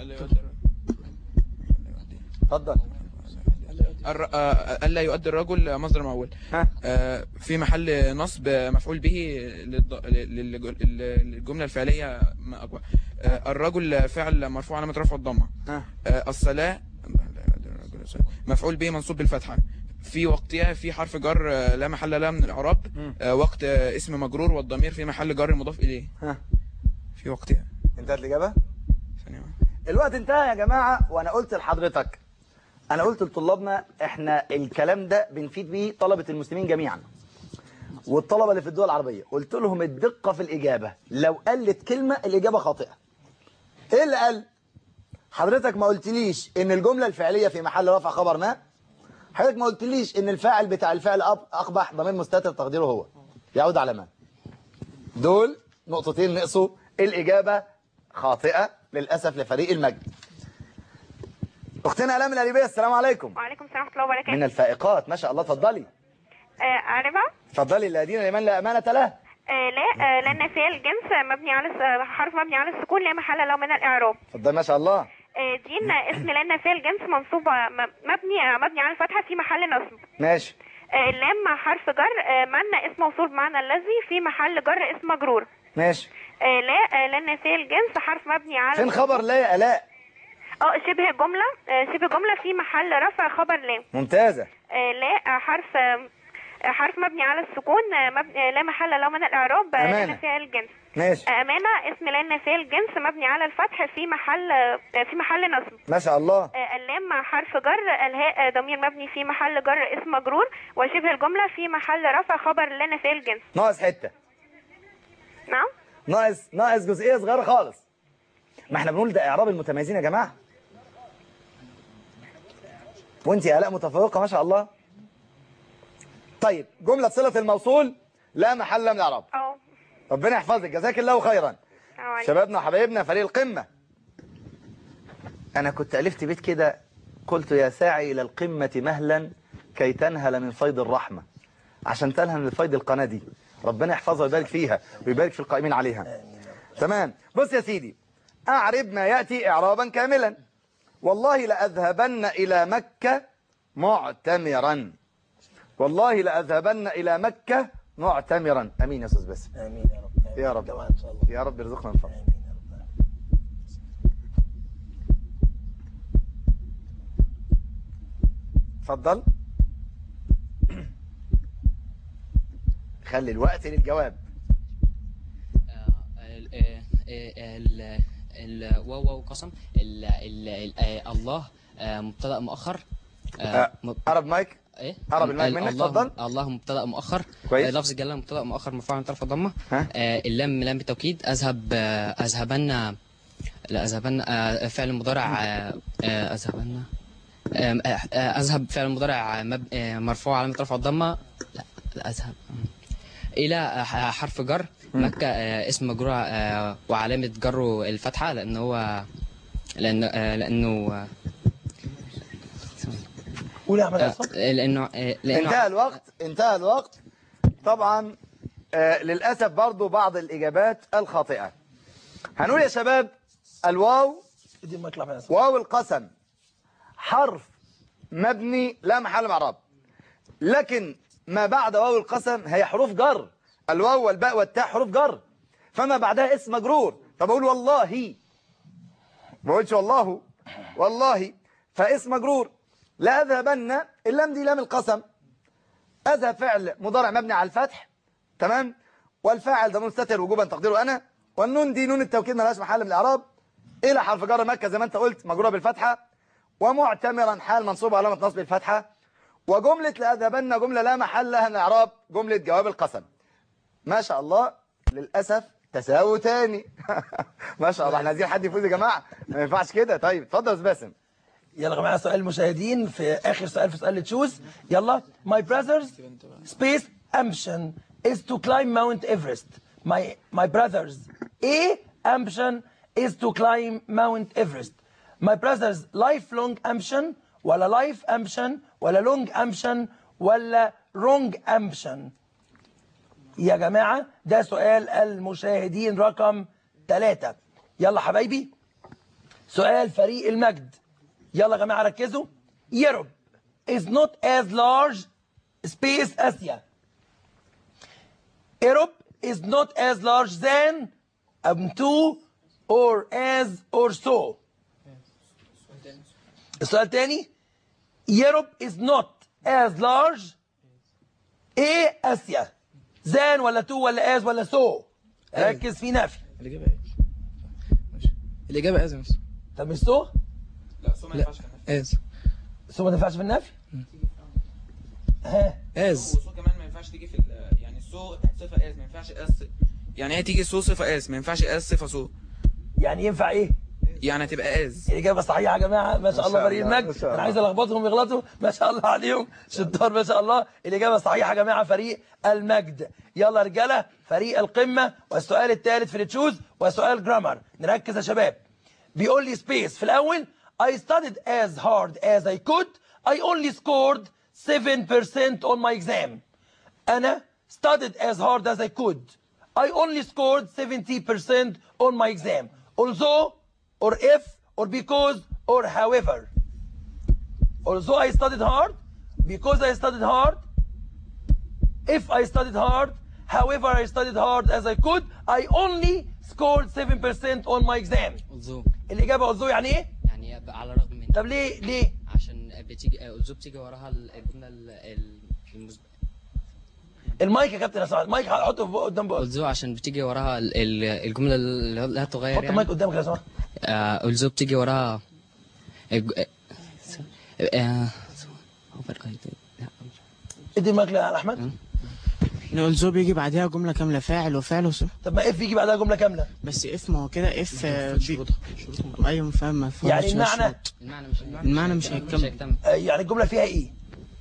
اتفضل الر- آه، ألا يؤدي الرجل مصدر مؤول ها آه، في محل نصب مفعول به للض- لل- لل- للجملة الفعلية ما أقوى آه، الرجل فعل مرفوع علامة رفع الضمة ها آه، الصلاة مفعول به منصوب بالفتحة في وقتها في حرف جر آه، لا محل له من الإعراب آه، وقت آه، اسم مجرور والضمير في محل جر مضاف إليه ها في وقتها انتهت الإجابة ثانية واحدة. الوقت انتهى يا جماعة وأنا قلت لحضرتك أنا قلت لطلابنا إحنا الكلام ده بنفيد بيه طلبة المسلمين جميعا والطلبة اللي في الدول العربية قلت لهم الدقة في الإجابة لو قلت كلمة الإجابة خاطئة إيه اللي قال حضرتك ما قلتليش إن الجملة الفعلية في محل رفع خبر ما حضرتك ما قلتليش إن الفاعل بتاع الفعل أب- أقبح ضمير مستتر تقديره هو يعود على ما دول نقطتين نقصوا الإجابة خاطئة للأسف لفريق المجد أختنا ألام الأليبية السلام عليكم وعليكم السلام ورحمة الله وبركاته من الفائقات ما شاء الله اتفضلي آه، أعربها اتفضلي الذين لمن لا أمانة له آه، لا آه، لأن فعل الجنس مبني على الس- حرف مبني على السكون لا محل له من الإعراب اتفضلي ما شاء الله آه، دين اسم لأن فعل جنس منصوب م- مبني آه، مبني على الفتحة في محل نصب ماشي آه، اللام حرف جر آه، من اسم موصول بمعنى الذي في محل جر اسم مجرور ماشي آه، لا آه، لأن فعل جنس حرف مبني على فين خبر لا يا آلاء اه شبه جملة آه، شبه جملة في محل رفع خبر لا ممتازة آه، لا آه، حرف آه، حرف مبني على السكون آه، مبني آه، لا محل له من الإعراب آه، أمانة. لأن فعل جنس ماشي آه، أمانة اسم لأن فعل جنس مبني على الفتح في محل آه، في محل نصب ما شاء الله آه، اللام حرف جر الهاء آه، ضمير مبني في محل جر اسم مجرور وشبه الجملة في محل رفع خبر لنا فعل جنس ناقص حتة نعم ناقص ناقص جزئيه صغيره خالص ما احنا بنقول ده اعراب المتميزين يا جماعه وانت يا الاء متفوقه ما شاء الله طيب جمله صله الموصول لا محل من الاعراب اه ربنا يحفظك جزاك الله خيرا اه شبابنا وحبايبنا فريق القمة أنا كنت ألفت بيت كده قلت يا ساعي إلى القمة مهلا كي تنهل من فيض الرحمة عشان تنهل من فيض القناة دي ربنا يحفظها ويبارك فيها ويبارك في القائمين عليها تمام بص يا سيدي أعرب ما يأتي إعرابا كاملا والله لأذهبن إلى مكة معتمرا والله لأذهبن إلى مكة معتمرا أمين يا أستاذ باسم امين يا رب يا رب كمان ان شاء الله يا رب ارزقنا الفضل اتفضل خلي الوقت للجواب ال- آه، آه، ال- ال- واو واو قسم ال- ال- ال- آه، الله آه، مبتدا مؤخر آه، آه، مب- قرب مايك ايه قرب المايك ال- منك الله اتفضل الله مبتدا مؤخر كويس. آه، لفظ الجلاله مبتدا مؤخر مرفوع من طرف الضمه ها؟ آه، اللام لام بالتوكيد اذهب آه، اذهبن لا اذهبن آه، فعل مضارع آه، آه، اذهبن آه، آه، آه، اذهب فعل مضارع آه، مب- آه، مرفوع علامه رفع الضمه لا لا اذهب الى آه، حرف جر مكه آه، اسم مجرور آه، وعلامه جره الفتحه لان هو لان آه، لانه آه، قول يا احمد آه، عصام لانه آه، لانه انتهى الوقت انتهى الوقت طبعا آه للأسف برضو بعض الإجابات الخاطئة هنقول يا شباب الواو ادي المايك لاحمد عصام واو القسم حرف مبني لا محل من اعراب لكن ما بعد واو القسم هي حروف جر الواو والباء والتاء حروف جر فما بعدها اسم مجرور طب اقول والله ما اقولش والله والله فاسم مجرور لا اذهبن اللام دي لام القسم اذهب فعل مضارع مبني على الفتح تمام والفاعل ده مستتر وجوبا تقديره انا والنون دي نون التوكيد ملهاش محل من الاعراب الى حرف جر مكه زي ما انت قلت مجروره بالفتحه ومعتمرا حال منصوب علامه نصب الفتحه وجمله لاذهبن جمله لا محل لها من الاعراب جمله جواب القسم ما شاء الله للاسف تساوي تاني ما شاء الله احنا عايزين حد يفوز يا جماعه ما ينفعش كده طيب اتفضل يا أستاذ باسم يلا يا جماعه سؤال المشاهدين في اخر سؤال في سؤال تشوز يلا my brothers space ambition is to climb Mount Everest my my brothers a ambition is to climb Mount Everest my brothers lifelong ambition ولا life ambition ولا long ambition ولا wrong ambition يا جماعة ده سؤال المشاهدين رقم ثلاثة يلا حبايبي سؤال فريق المجد يلا يا جماعة ركزوا Europe is not as large space Asia Europe is not as large than um, to or as or so السؤال تاني Europe is not as large ايه اسيا زان ولا تو ولا از ولا سو ركز في نفي الإجابة إيه؟ ماشي. الإجابة آز يا مستر طب مش سو لا سو ما ينفعش كمان آز سو ما تنفعش في النفي ها آز وسو كمان ما ينفعش تيجي في ال- يعني السو صفه اس ما ينفعش اس يعني هي تيجي سو صفه اس ما ينفعش اس صفه سو يعني ينفع ايه يعني هتبقى از الإجابة صحيحة يا جماعة ما شاء الله شاء فريق الله، المجد ما شاء أنا الله. عايز ألخبطهم يغلطوا ما شاء الله عليهم شطار ما شاء الله الإجابة صحيحة يا جماعة فريق المجد يلا يا رجالة فريق القمة والسؤال الثالث في التشوز وسؤال جرامر نركز يا شباب بيقول لي سبيس في الأول I studied as hard as I could I only scored 7% on my exam أنا studied as hard as I could I only scored 70% on my exam although or if or because or however although I studied hard because I studied hard if I studied hard however I studied hard as I could I only scored 7% on my exam ألزوم الإجابة although يعني إيه؟ يعني يبقى على الرغم من طب ليه ليه؟ عشان بتيجي ألزوم بتيجي وراها الجملة ال- ال- المسبقة المايك يا كابتن يا سعد المايك حطه في بق- قدام بقى ألزوم عشان بتيجي وراها ال- ال- الجملة اللي لا تغير حط يعني المايك قدامك يا سماح آه، ألزوم بتيجي وراها الج- آه، over- لا، ادي المايك لاحمد ان اولزو بيجي بعدها جمله كامله فاعل وفعل وس... طب ما اف يجي بعدها جمله كامله بس اف ما هو كده اف آه، بي... ايوه فاهم ما فيهاش يعني المعنى المعنى مش المعنى مش هيكمل آه، يعني الجمله فيها ايه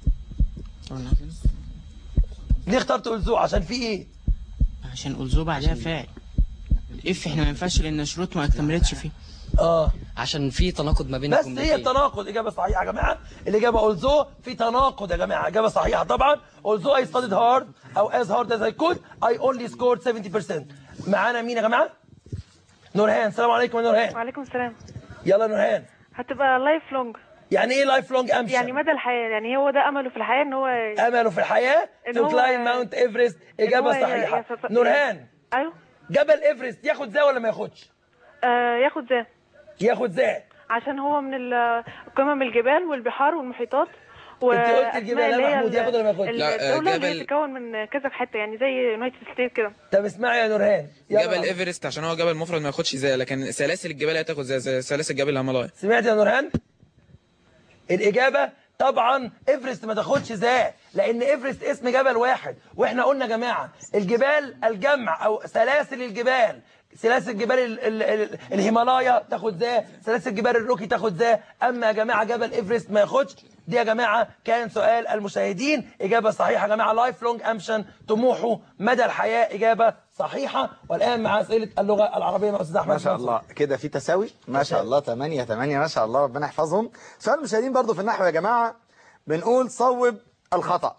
ليه اخترت ألزو عشان في ايه عشان اولزو بعدها فاعل اف احنا ما ينفعش لان الشروط ما اكتملتش فيه اه عشان في تناقض ما بين بس الجملتين هي تناقض اجابه صحيحه يا جماعه الاجابه اولزو في تناقض يا جماعه اجابه صحيحه طبعا اولزو اي studied hard او as hard as I could I only scored 70% معانا مين يا جماعه نورهان السلام عليكم يا نورهان وعليكم السلام يلا نورهان هتبقى لايف لونج يعني ايه لايف لونج امشن يعني مدى الحياه يعني هو ده امله في الحياه ان هو امله في الحياه إن تو هو- كلاين ماونت ايفرست اجابه هو ي- صحيحه يستطيع- نورهان ايوه جبل ايفرست ياخد زي ولا ما ياخدش آه ياخد ده ياخد زي عشان هو من ال- قمم الجبال والبحار والمحيطات و أنت قلت الجبال يا اللي هي محمود، ياخد ولا ما ياخدش؟ لا، آه، الدولة اللي هي جبل- بتتكون من كذا حتة يعني زي يونايتد ستيت كده طب اسمعي يا نورهان يلا. جبل ايفرست عشان هو جبل مفرد ما ياخدش زي لكن سلاسل الجبال هتاخد زي زي سلاسل جبل الهيمالايا سمعت يا نورهان الإجابة طبعا إيفرست ما تاخدش ذا لأن إيفرست اسم جبل واحد وإحنا قلنا يا جماعة الجبال الجمع أو سلاسل الجبال سلاسل جبال ال ال ال الهيمالايا تاخد ذا سلاسل جبال الروكي تاخد ذا أما يا جماعة جبل إيفرست ما ياخدش دي يا جماعة كان سؤال المشاهدين إجابة صحيحة يا جماعة لايف لونج أمشن طموحه مدى الحياة إجابة صحيحة والآن مع أسئلة اللغة العربية مع أستاذ أحمد ما شاء منصور. الله كده في تساوي ما شاء الله 8 8 ما شاء الله ربنا يحفظهم سؤال المشاهدين برضو في النحو يا جماعة بنقول صوب الخطأ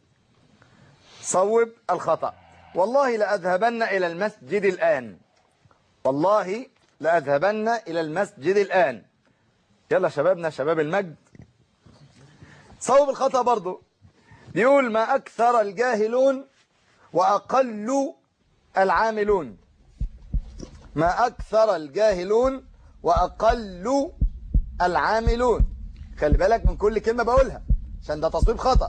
صوب الخطأ والله لأذهبن إلى المسجد الآن والله لأذهبن إلى المسجد الآن يلا شبابنا شباب المجد صوب الخطأ برضو بيقول ما أكثر الجاهلون وأقل العاملون ما أكثر الجاهلون وأقل العاملون خلي بالك من كل كلمة بقولها عشان ده تصويب خطأ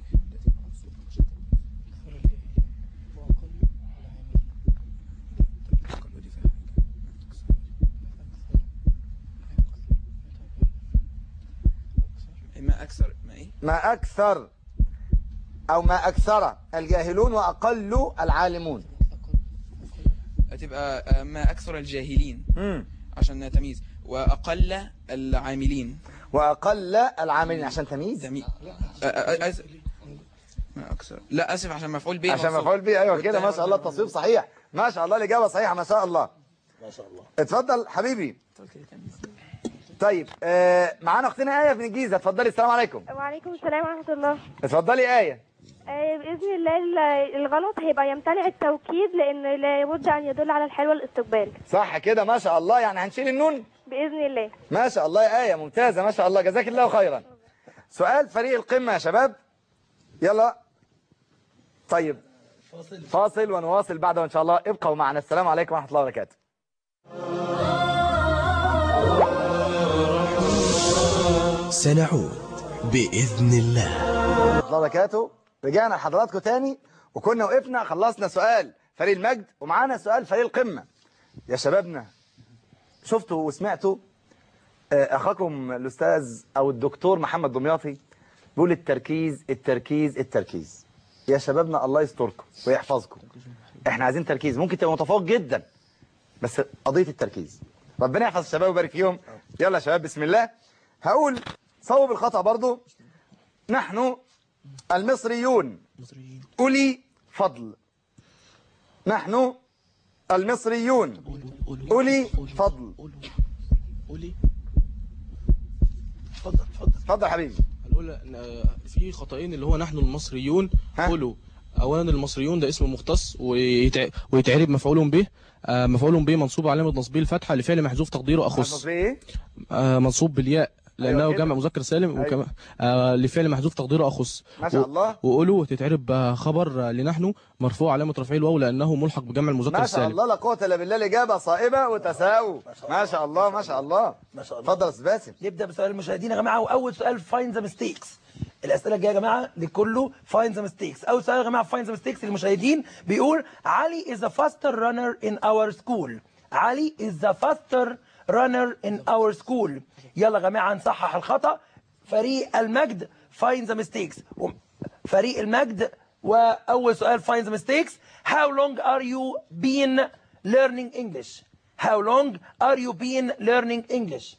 ما اكثر ما ايه ما أكثر أو ما أكثر الجاهلون وأقل العالمون هتبقى آه، ما اكثر الجاهلين عشان تمييز واقل العاملين وأقل العاملين عشان تمييز تمييز ما اكثر لا اسف عشان مفعول به عشان منصوب. مفعول به أيوة كده ما والتاني شاء الله التصويب صحيح ما شاء الله الإجابة صحيحة ما شاء الله ما شاء الله اتفضل حبيبي طيب آه معانا أختنا آية من الجيزة اتفضلي السلام عليكم وعليكم السلام ورحمة الله اتفضلي آية آه، بإذن الله ال- الغلط هيبقى يمتنع التوكيد لأن لابد أن يدل على الحال والاستقبال صح كده ما شاء الله يعني هنشيل النون بإذن الله ما شاء الله يا آية ممتازة ما شاء الله جزاك الله خيرا سؤال فريق القمة يا شباب يلا طيب فاصل فاصل ونواصل بعد وإن شاء الله ابقوا معنا السلام عليكم ورحمة الله وبركاته سنعود بإذن الله ورحمة الله وبركاته رجعنا لحضراتكم تاني وكنا وقفنا خلصنا سؤال فريق المجد ومعانا سؤال فريق القمة يا شبابنا شفتوا وسمعتوا آه، أخاكم الأستاذ أو الدكتور محمد دمياطي بيقول التركيز التركيز التركيز يا شبابنا الله يستركم ويحفظكم احنا عايزين تركيز ممكن تبقى متفوق جدا بس قضية التركيز ربنا يحفظ الشباب ويبارك فيهم يلا يا شباب بسم الله هقول صوب الخطأ برضو نحن المصريون أولي فضل نحن المصريون أولي فضل اتفضل اتفضل اتفضل حبيبي هنقول آه، في خطأين اللي هو نحن المصريون قولوا اولا المصريون ده اسم مختص ويتع... ويتعرب مفعول به آه، مفعول به منصوب علامه نصبه الفتحه لفعل محذوف تقديره اخص نصب ايه آه، منصوب بالياء لانه أيوة كده. جمع مذكر سالم أيوة. وكما آه، لفعل محذوف تقديره اخص ما شاء الله. وقولوا تتعرب آه، خبر آه، لنحن مرفوع علامه رفعه الواو لانه ملحق بجمع المذكر ما شاء السالم الله لا قوة إلا بالله الإجابة صائبة وتساوي ما شاء الله ما شاء الله ما شاء الله اتفضل يا أستاذ باسم نبدا بسؤال المشاهدين يا جماعه واول سؤال فاين ذا ميستيكس الاسئله الجايه يا جماعه لكله فاين ذا ميستيكس اول سؤال يا جماعه فاين ذا ميستيكس للمشاهدين بيقول علي is the faster runner in our school علي is the faster runner in our school يلا يا جماعه نصحح الخطا فريق المجد فاين ذا ميستيكس فريق المجد واول سؤال find the mistakes how long are you been learning English how long are you been learning English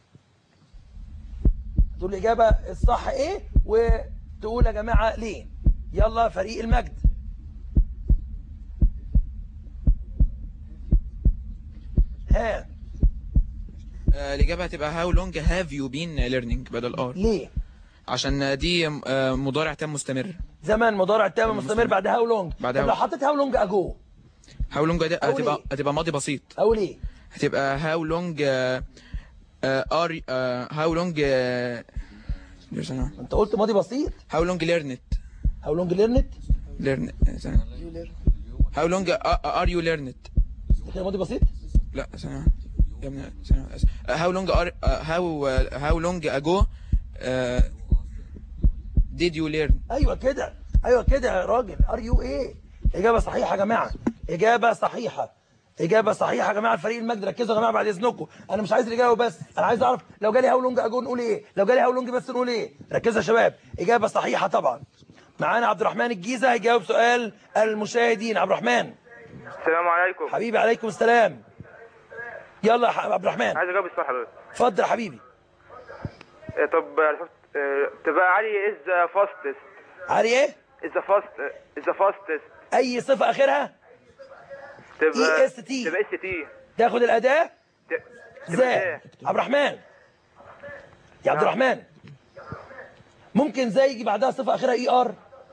تقول الإجابة الصح إيه وتقول يا جماعة ليه يلا فريق المجد ها آه، الإجابة هتبقى how long have you been learning بدل ار ليه عشان دي آه، مضارع تام مستمر زمن مضارع تام مستمر بعد هاو لونج بعد طب how- لو حطيت هاو لونج اجو how long هت- أو هتبقى ليه؟ هتبقى ماضي بسيط او ليه هتبقى how long آه، آه، are آه، how long آه، انت قلت ماضي بسيط how long learned هاو لونج ليرنت learn ثانية. how long are you learned كده ماضي بسيط لا ثانية يا ابني ثانية آه، how long are آه، how آه، how long ago آه، did you learn ايوه كده ايوه كده يا راجل ار يو ايه اجابه صحيحه يا جماعه اجابه صحيحه اجابه صحيحه يا جماعه الفريق المجد ركزوا يا جماعه بعد اذنكم انا مش عايز الاجابه بس انا عايز اعرف لو جالي هاو لونج اجو نقول ايه لو جالي هاو لونج بس نقول ايه ركزوا يا شباب اجابه صحيحه طبعا معانا عبد الرحمن الجيزه هيجاوب سؤال المشاهدين عبد الرحمن السلام عليكم حبيبي عليكم السلام يلا يا ح- عبد الرحمن عايز اجاوب الصح حضرتك اتفضل يا حبيبي آه، طب آه، شفت آه، تبقى علي از ذا فاستست علي ايه از ذا فاست از ذا فاستست اي صفه اخرها تبقى EST. تبقى اس تي تاخد الاداه تبقى زي إيه؟ عبد الرحمن يا عبد الرحمن ممكن زي يجي بعدها صفه اخرها اي ار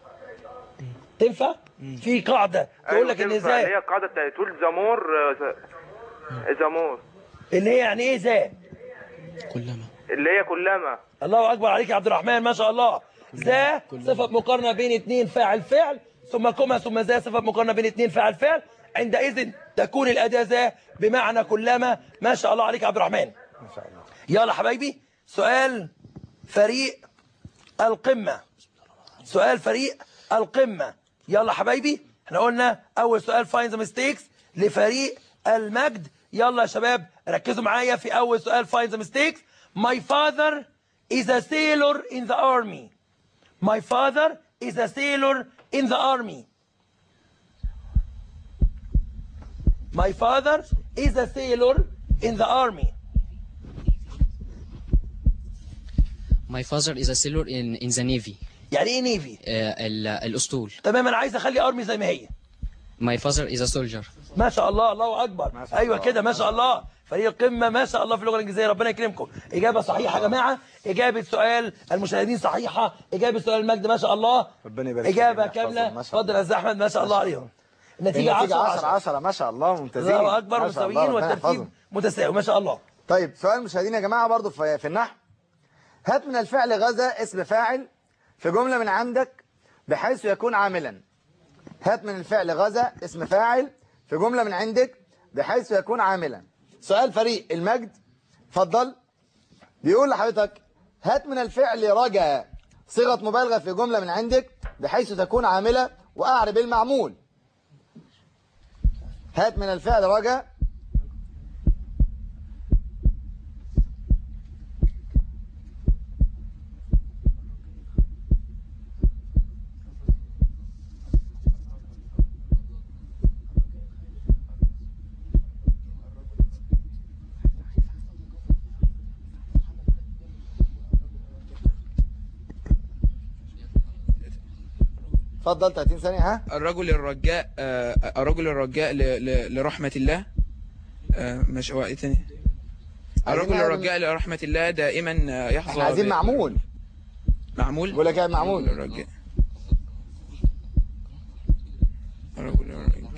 تنفع في قاعده تقول لك ان تنفع، اللي ازاي هي القاعده بتاعت تقول زامور زامور اللي هي يعني ايه ذا اللي هي كلما الله اكبر عليك يا عبد الرحمن ما شاء الله ذا صفه مقارنه بين اثنين فاعل فعل ثم كما ثم ذا صفه مقارنه بين اثنين فاعل فعل عندئذ تكون الاداه ذا بمعنى كلما ما شاء الله عليك يا عبد الرحمن ما شاء الله يلا حبايبي سؤال فريق القمة سؤال فريق القمة يلا حبايبي احنا قلنا اول سؤال find the mistakes لفريق المجد يلا يا شباب ركزوا معايا في اول سؤال find the mistakes my father is a sailor in the army my father is a sailor in the army my father is a sailor in the army My father is a sailor in in the navy. يعني ايه نيفي آه، ال- الاسطول. تمام انا عايز اخلي ارمي زي ما هي My father is a soldier. ما شاء الله الله اكبر ايوه كده ما شاء الله فريق القمه ما شاء الله في اللغه الانجليزيه ربنا يكرمكم اجابه صحيحه يا جماعه اجابه سؤال المشاهدين صحيحه اجابه سؤال المجد ما شاء الله ربنا يبارك فيك اجابه يا جماعة. كامله ما شاء الله. اتفضل يا استاذ احمد ما شاء الله عليهم النتيجه 10 10 10 10 ما شاء الله ممتازين الله اكبر ما شاء الله، متساويين ربنا والترتيب يحفظهم. متساوي ما شاء الله طيب سؤال مشاهدين يا جماعة برضو في, في النحو هات من الفعل غزا اسم فاعل في جملة من عندك بحيث يكون عاملا هات من الفعل غزا اسم فاعل في جملة من عندك بحيث يكون عاملا سؤال فريق المجد اتفضل بيقول لحضرتك هات من الفعل رجا صيغة مبالغة في جملة من عندك بحيث تكون عاملة وأعرب المعمول هات من الفعل رجا اتفضل 30 ثانية ها الرجل الرجاء آه، الرجل الرجاء ل- ل- لرحمة الله آه، مش هو ايه تاني الرجل عايزين الرجاء لرحمة الله دائما آه، يحظى احنا عايزين ب- معمول معمول بقول لك ايه معمول الرجل الرجاء الرجل الرجاء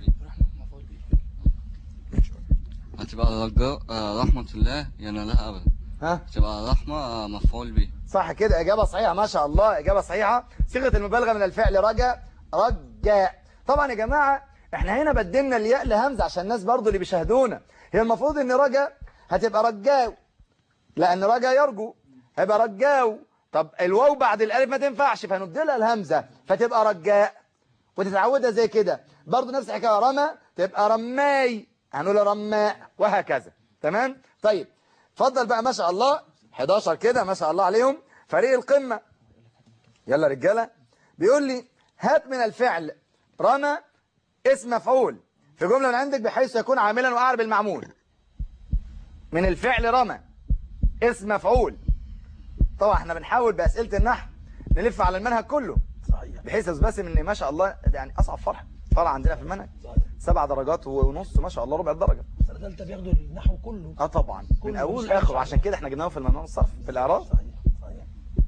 هتبقى رجاء آه، رحمة الله ينالها أبدا ها تبقى رحمة آه، مفعول به صح كده إجابة صحيحة ما شاء الله إجابة صحيحة صيغة المبالغة من الفعل رجا رجاء طبعا يا جماعة احنا هنا بدلنا الياء لهمزة عشان الناس برضو اللي بيشاهدونا هي المفروض ان رجا هتبقى رجاو لأن رجا يرجو هيبقى رجاو طب الواو بعد الألف ما تنفعش فهنبدلها الهمزة فتبقى رجاء وتتعودها زي كده برضو نفس الحكاية رمى تبقى رماي هنقول رماء وهكذا تمام طيب اتفضل بقى ما شاء الله 11 كده ما شاء الله عليهم فريق القمة يلا رجالة بيقول لي هات من الفعل رمى اسم مفعول في جملة من عندك بحيث يكون عاملا وأعرب المعمول من الفعل رمى اسم مفعول طبعا احنا بنحاول بأسئلة النحو نلف على المنهج كله صحيح بحيث باسم ان ما شاء الله ده يعني اصعب فرع فرع عندنا في المنهج سبع درجات ونص ما شاء الله ربع الدرجه سنه ثالثه بياخدوا النحو كله اه طبعا كله من اوله مش لاخره عارف. عشان كده احنا جبناه في الممنوع الصرف في الاعراب صحيح صحيح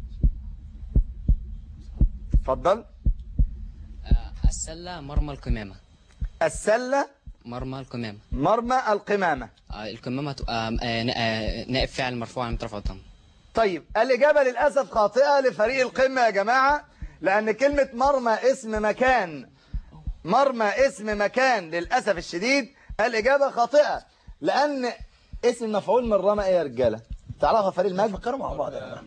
اتفضل السلة مرمى القمامة السله مرمى القمامة مرمى القمامه آه، القمامة تبقى آه، نا- آه، نائب فاعل مرفوع عن رفع الضم طيب الإجابة للأسف خاطئة لفريق القمة يا جماعة لأن كلمة مرمى اسم مكان مرمى اسم مكان للأسف الشديد الإجابة خاطئة لأن اسم مفعول من رمى إيه يا رجالة تعرفها فريق المجد فكروا مع بعض يا جماعه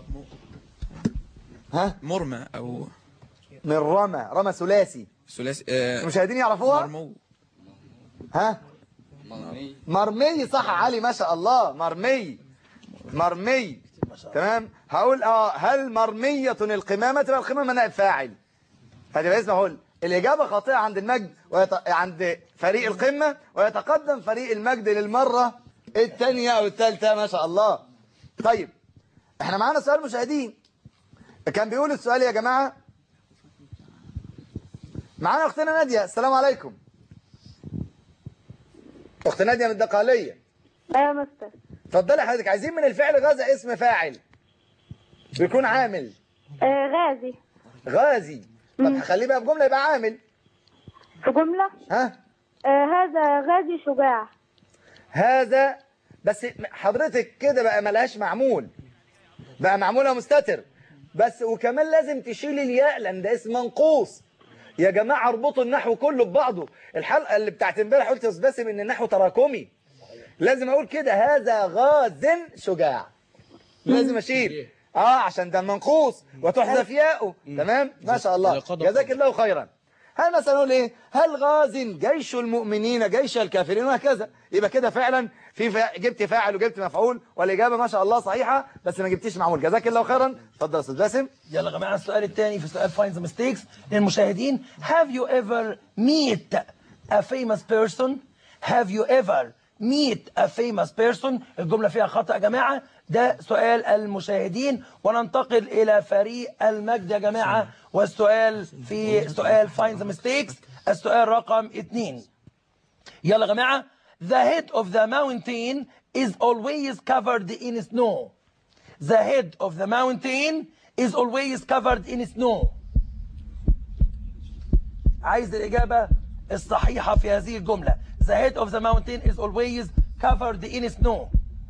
ها مرمى او من رمى رمى ثلاثي ثلاثي آه، المشاهدين يعرفوها مرمو ها مرمي صح يا علي ما شاء الله مرمي مرمي تمام هقول اه هل مرمية القمامة تبقى القمامة نائب فاعل هتبقى اسمه هقول الإجابة خاطئة عند المجد ويت... عند فريق القمة ويتقدم فريق المجد للمرة الثانية أو الثالثة ما شاء الله طيب احنا معانا سؤال مشاهدين كان بيقول السؤال يا جماعة معانا أختنا نادية السلام عليكم أخت نادية من الدقالية ايوه يا مستر اتفضلي حضرتك عايزين من الفعل غزة اسم فاعل بيكون عامل آه غازي غازي طب هخليه بقى في جملة يبقى عامل في جملة ها آه هذا غازي شجاع هذا بس حضرتك كده بقى ملهاش معمول بقى معمولة مستتر بس وكمان لازم تشيل الياء لان ده اسم منقوص يا جماعة اربطوا النحو كله ببعضه الحلقة اللي بتاعت امبارح قلت يا أستاذ باسم ان النحو تراكمي لازم اقول كده هذا غاز شجاع لازم اشيل اه عشان ده منقوص وتحذف ياؤه تمام ما شاء الله قدر. جزاك الله خيرا هل مثلا نقول ايه هل غاز جيش المؤمنين جيش الكافرين وهكذا يبقى كده فعلا في فا... جبت فاعل وجبت مفعول والاجابه ما شاء الله صحيحه بس ما جبتيش معمول جزاك الله خيرا اتفضل يا استاذ باسم يلا يا جماعه السؤال الثاني في سؤال find the mistakes للمشاهدين have you ever meet a famous person have you ever meet a famous person الجمله فيها خطأ يا جماعه ده سؤال المشاهدين وننتقل الى فريق المجد يا جماعه والسؤال في سؤال find the mistakes السؤال رقم اثنين يلا يا جماعه the head of the mountain is always covered in snow The head of the mountain is always covered in snow. عايز الإجابة الصحيحة في هذه الجملة. The head of the mountain is always covered in snow.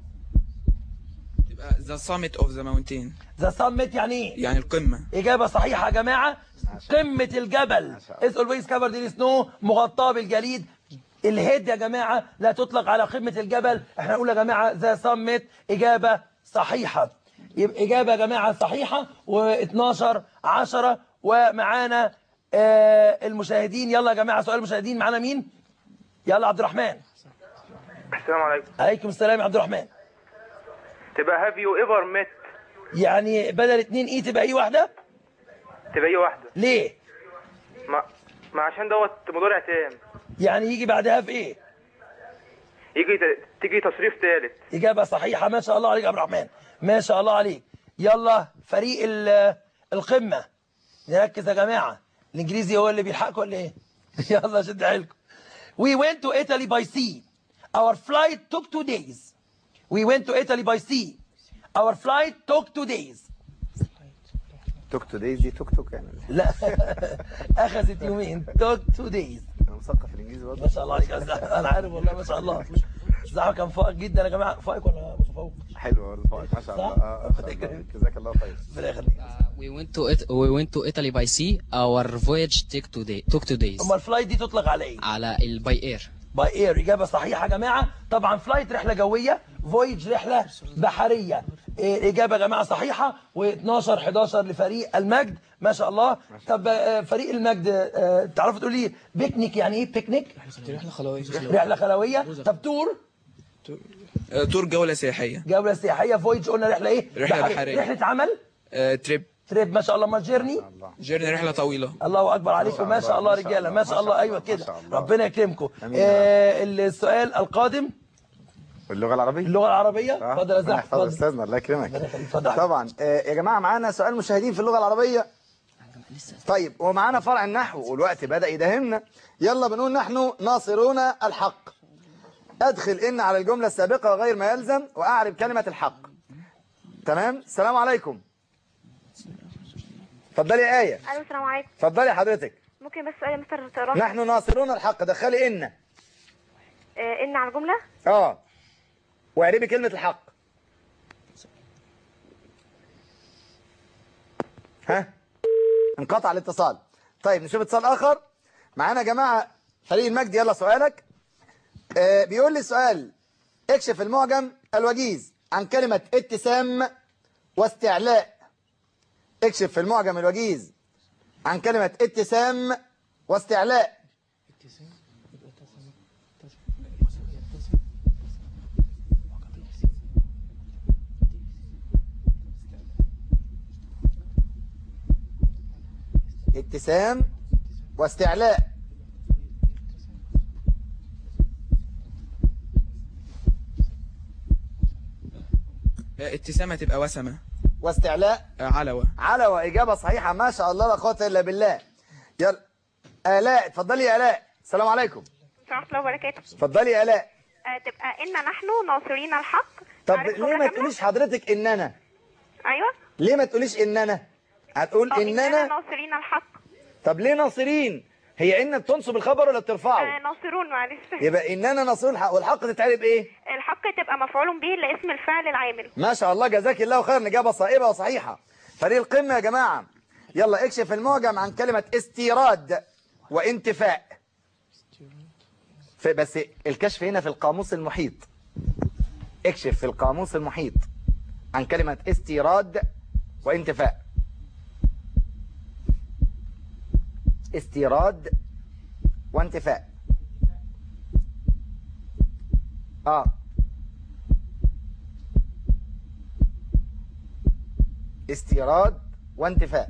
تبقى the summit of the mountain The summit يعني إيه؟ يعني القمة إجابة صحيحة يا جماعة. قمة الجبل is always covered in snow مغطاة بالجليد. الهيد يا جماعة لا تطلق على قمة الجبل. احنا نقول يا جماعة the summit إجابة صحيحة. يبقى إجابة يا جماعة صحيحة و12 10 ومعانا آه المشاهدين يلا يا جماعة سؤال المشاهدين معانا مين؟ يلا عبد الرحمن السلام عليكم عليكم السلام يا عبد الرحمن تبقى هاف يو ايفر ميت يعني بدل اتنين ايه تبقى ايه واحدة؟ تبقى ايه واحده ليه؟ ما ما عشان دوت مضارع تام يعني يجي بعدها في ايه؟ يجي ت- تيجي تصريف ثالث إجابة صحيحة ما شاء الله عليك يا عبد الرحمن ما شاء الله عليك يلا فريق ال- القمة نركز يا جماعة الإنجليزي هو اللي بيلحقكم ولا إيه؟ يلا شد حيلكم We went to Italy by sea. Our flight took two days. We went to Italy by sea. Our flight took two days. توك تو دايز دي توك توك يعني لا أخذت يومين. took two days. انا مثقف في الانجليزي برضه ما شاء الله عليك يا أستاذ. أنا عارف والله ما شاء الله. زعما كان فائق جدا يا جماعة فائق ولا متفوق؟ حلو برضه فوق، ما شاء الله صح؟ اه ما شاء الله. جزاك الله خير ربنا يخليك. we went to it we went to Italy by sea our voyage took two day took two days أما الفلايت دي تطلق على إيه؟ على الباي اير باي اير اجابه صحيحه يا جماعه طبعا فلايت رحله جويه فويج رحله بحريه إيه، اجابه يا جماعه صحيحه و12 11 لفريق المجد ما شاء الله طب آه، فريق المجد آه، تعرفوا تقول لي بيكنيك يعني ايه بيكنيك رحلة خلوية رحله خلويه طب تور آه، تور جولة سياحية جوله سياحيه فويج قلنا رحله ايه رحلة بحرية. رحله عمل آه، تريب تريب ما شاء الله ما جيرني جيرني رحله طويله الله اكبر عليكم ما شاء الله رجاله ما شاء الله ايوه كده ربنا يكرمكم آه السؤال القادم اللغه العربيه اللغه العربيه اتفضل يا ربنا زحف يحفظك اتفضل استاذنا الله يكرمك اتفضل. طبعا آه، يا جماعه معانا سؤال مشاهدين في اللغه العربيه طيب ومعانا فرع النحو والوقت بدا يداهمنا يلا بنقول نحن ناصرون الحق ادخل ان على الجمله السابقه وغير ما يلزم واعرب كلمه الحق تمام السلام عليكم اتفضلي يا ايه الو السلام عليكم اتفضلي حضرتك ممكن بس سؤال يا مستر تقراه نحن ناصرون الحق دخلي ان آه، ان على الجمله اه واعربي كلمه الحق ها انقطع الاتصال طيب نشوف اتصال اخر معانا يا جماعه فريق المجد يلا سؤالك آه بيقول لي السؤال اكشف المعجم الوجيز عن كلمه اتسام واستعلاء اكشف في المعجم الوجيز عن كلمه اتسام واستعلاء اتسام واستعلاء آه، ابتسامه تبقى وسمه واستعلاء آه، علوه علوة إجابة صحيحة ما شاء الله لا قوة إلا بالله يلا آلاء اتفضلي يا آلاء السلام عليكم ورحمه الله وبركاته اتفضلي يا آلاء آه، تبقى ان نحن ناصرين الحق طب عارف ليه جملة ما كاملة؟ تقوليش حضرتك إننا ايوه ليه ما تقوليش إننا هتقول اه اننا إننا ناصرين الحق طب ليه ناصرين هي إن بتنصب الخبر ولا آه، بترفعه ناصرون معلش يبقى إننا ناصرون الحق والحق تتعرب إيه الحق تبقى مفعول به لاسم الفعل العامل ما شاء الله جزاك الله خيرا إجابة صائبة وصحيحة فريق القمة يا جماعة يلا اكشف المعجم عن كلمة استيراد وانتفاء في بس الكشف هنا في القاموس المحيط اكشف في القاموس المحيط عن كلمة استيراد وانتفاء استيراد وانتفاء اه استيراد وانتفاء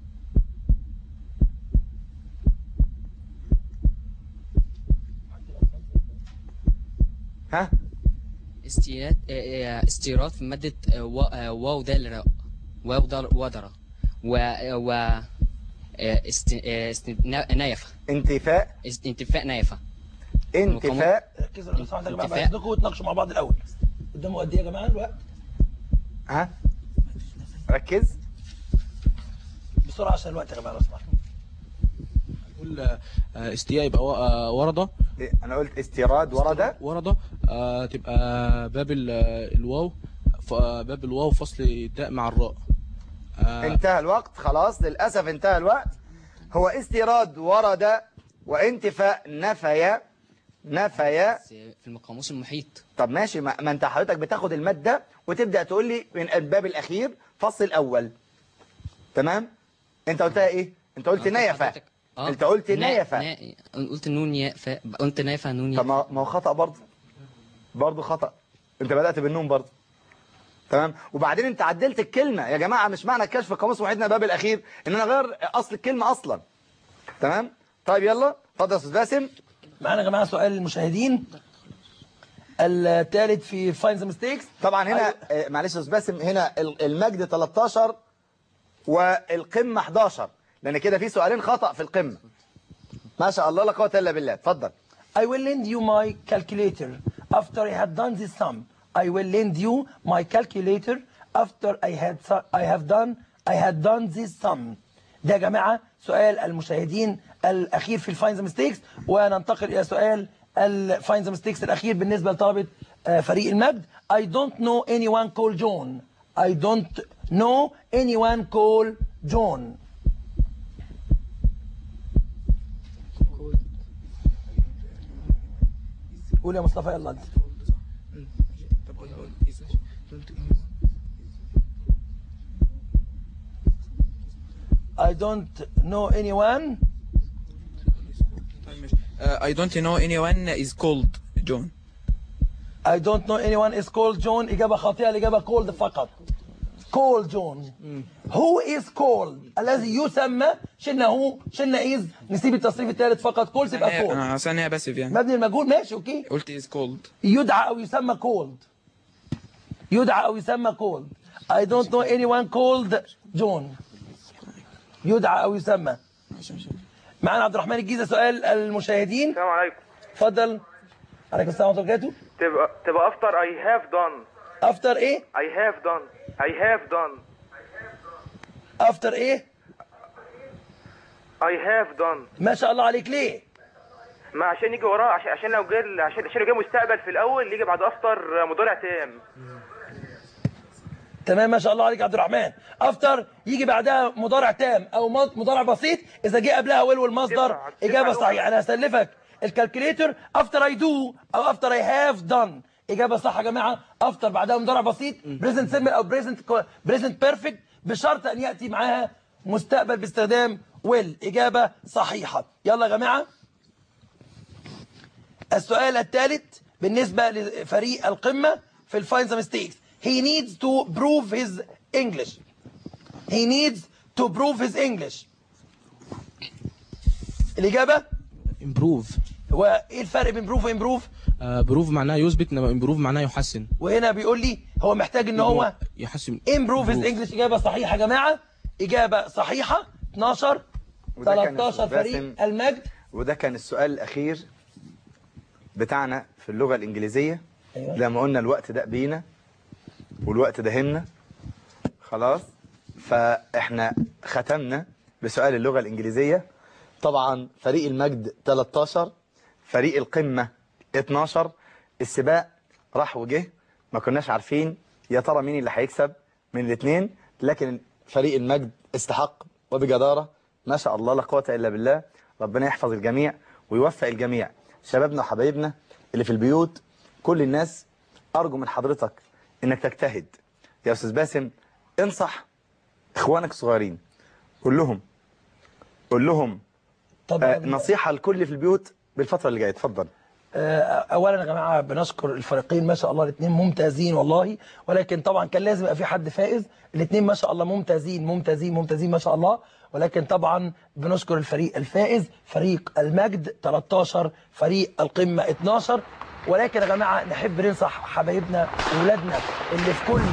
ها استيراد آه، آه، استيراد في مادة آه، وا- آه، واو دال راء واو دال ودرة و و آه، است... آه، است... نا- نايفة انتفاء است... انتفاء نايفة انتفاء ركزوا لو سمحتوا يا جماعه انتفاء. بعد اذنكم وتناقشوا مع بعض الاول قدامه قد ايه يا جماعه الوقت ها ركز بسرعه عشان الوقت يا جماعه لو سمحتوا نقول آه، آه، استياء يبقى و- آه، وردة إيه، انا قلت استيراد ورد وردة آه، تبقى باب ال- آه، الواو ف- آه، باب الواو فصل الداء مع الراء آه، انتهى الوقت خلاص للأسف انتهى الوقت هو استيراد ورد وانتفاء نفي نفي في القاموس المحيط طب ماشي ما, ما انت حضرتك بتاخد المادة وتبدأ تقول لي من الباب الأخير فصل الأول تمام انت قلتها ايه انت قلت نيفة آه. انت قلت نا- نيفة نا- قلت نون يافا قلت نايفة نون طب يافا ما ما هو خطأ برضه برضه خطأ انت بدأت بالنوم برضه تمام وبعدين انت عدلت الكلمة يا جماعة مش معنى الكشف قاموس وحيدنا باب الأخير ان انا غير اصل الكلمة اصلا تمام طيب يلا اتفضل يا استاذ باسم معانا يا جماعه سؤال المشاهدين الثالث في فاينز ميستيكس طبعا هنا آه، معلش يا استاذ باسم هنا ال- المجد 13 والقمة 11 لان كده في سؤالين خطأ في القمة ما شاء الله لا قوة الا بالله اتفضل I will lend you my calculator after I had done this sum. I will lend you my calculator after I had su- I have done I had done this sum. ده يا جماعة سؤال المشاهدين الأخير في الفاينز ميستيكس وننتقل إلى سؤال الفاينز ميستيكس الأخير بالنسبة لطلبة آه، فريق المجد. I don't know anyone called John. I don't know anyone called John. قول يا مصطفى يلا انت I don't know anyone Uh, I don't know anyone is called John. I don't know anyone is called John إجابة خاطئة الإجابة called فقط called جون who is called الذي يسمى شلنا هو شلنا is نسيب التصريف الثالث فقط called يبقى called انا عشان هي باسف يعني مبني المجهول ماشي اوكي قلت از كولد يدعى او يسمى called يدعى او يسمى called I don't know anyone called جون يدعى او يسمى معانا عبد الرحمن الجيزه سؤال المشاهدين السلام عليكم اتفضل عليكم السلام ورحمه الله وبركاته تبقى تبقى افتر اي هاف دون افتر ايه اي هاف دون اي هاف دون افتر ايه اي هاف دون ما شاء الله عليك ليه ما عشان يجي وراه عشان عشان لو جه عشان عشان لو جه مستقبل في الاول يجي بعد افتر مضارع تام تمام ما شاء الله عليك يا عبد الرحمن افتر يجي بعدها مضارع تام او مض- مضارع بسيط اذا جه قبلها ويل والمصدر اجابه صحيحه انا هسلفك الكالكوليتر افتر اي دو او افتر اي هاف دون اجابه صح يا جماعه افتر بعدها مضارع بسيط بريزنت سيمبل او بريزنت بريزنت بيرفكت بشرط ان ياتي معاها مستقبل باستخدام ويل اجابه صحيحه يلا يا جماعه السؤال الثالث بالنسبة لفريق القمة في الفاين ذا mistakes he needs to prove his English he needs to prove his English الإجابة امبروف وايه الفرق بين بروف وامبروف بروف معناه يثبت انما امبروف معناه يحسن وهنا بيقول لي هو محتاج ان هو يحسن improve his English إجابة صحيحة يا جماعة إجابة صحيحة 12 وده كان 13 أستاذ فريق باسم. المجد وده كان السؤال الأخير بتاعنا في اللغة الإنجليزية أيوة. لما قلنا الوقت ده بينا والوقت ده همنا خلاص فإحنا ختمنا بسؤال اللغة الإنجليزية طبعا فريق المجد 13 فريق القمة 12 السباق راح وجه ما كناش عارفين يا ترى مين اللي هيكسب من الاثنين لكن فريق المجد استحق وبجدارة ما شاء الله لا قوة إلا بالله ربنا يحفظ الجميع ويوفق الجميع شبابنا وحبايبنا اللي في البيوت كل الناس أرجو من حضرتك إنك تجتهد يا أستاذ باسم انصح إخوانك الصغيرين قول لهم قول لهم طبعا آه نصيحة لكل في البيوت بالفترة اللي جاية اتفضل آه، اولا يا جماعه بنشكر الفريقين ما شاء الله الاثنين ممتازين والله ولكن طبعا كان لازم يبقى في حد فائز الاثنين ما شاء الله ممتازين ممتازين ممتازين ما شاء الله ولكن طبعا بنشكر الفريق الفائز فريق المجد 13 فريق القمه 12 ولكن يا جماعه نحب ننصح حبايبنا واولادنا اللي في كل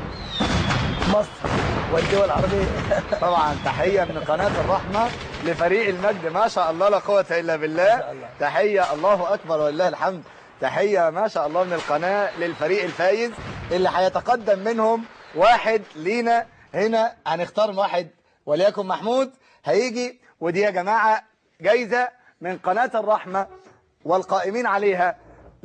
مصر والدول العربيه طبعا تحية من قناة الرحمة لفريق المجد ما شاء الله لا قوة إلا بالله تحية الله أكبر ولله الحمد تحية ما شاء الله من القناة للفريق الفايز اللي هيتقدم منهم واحد لينا هنا هنختار واحد وليكن محمود هيجي ودي يا جماعة جايزة من قناة الرحمة والقائمين عليها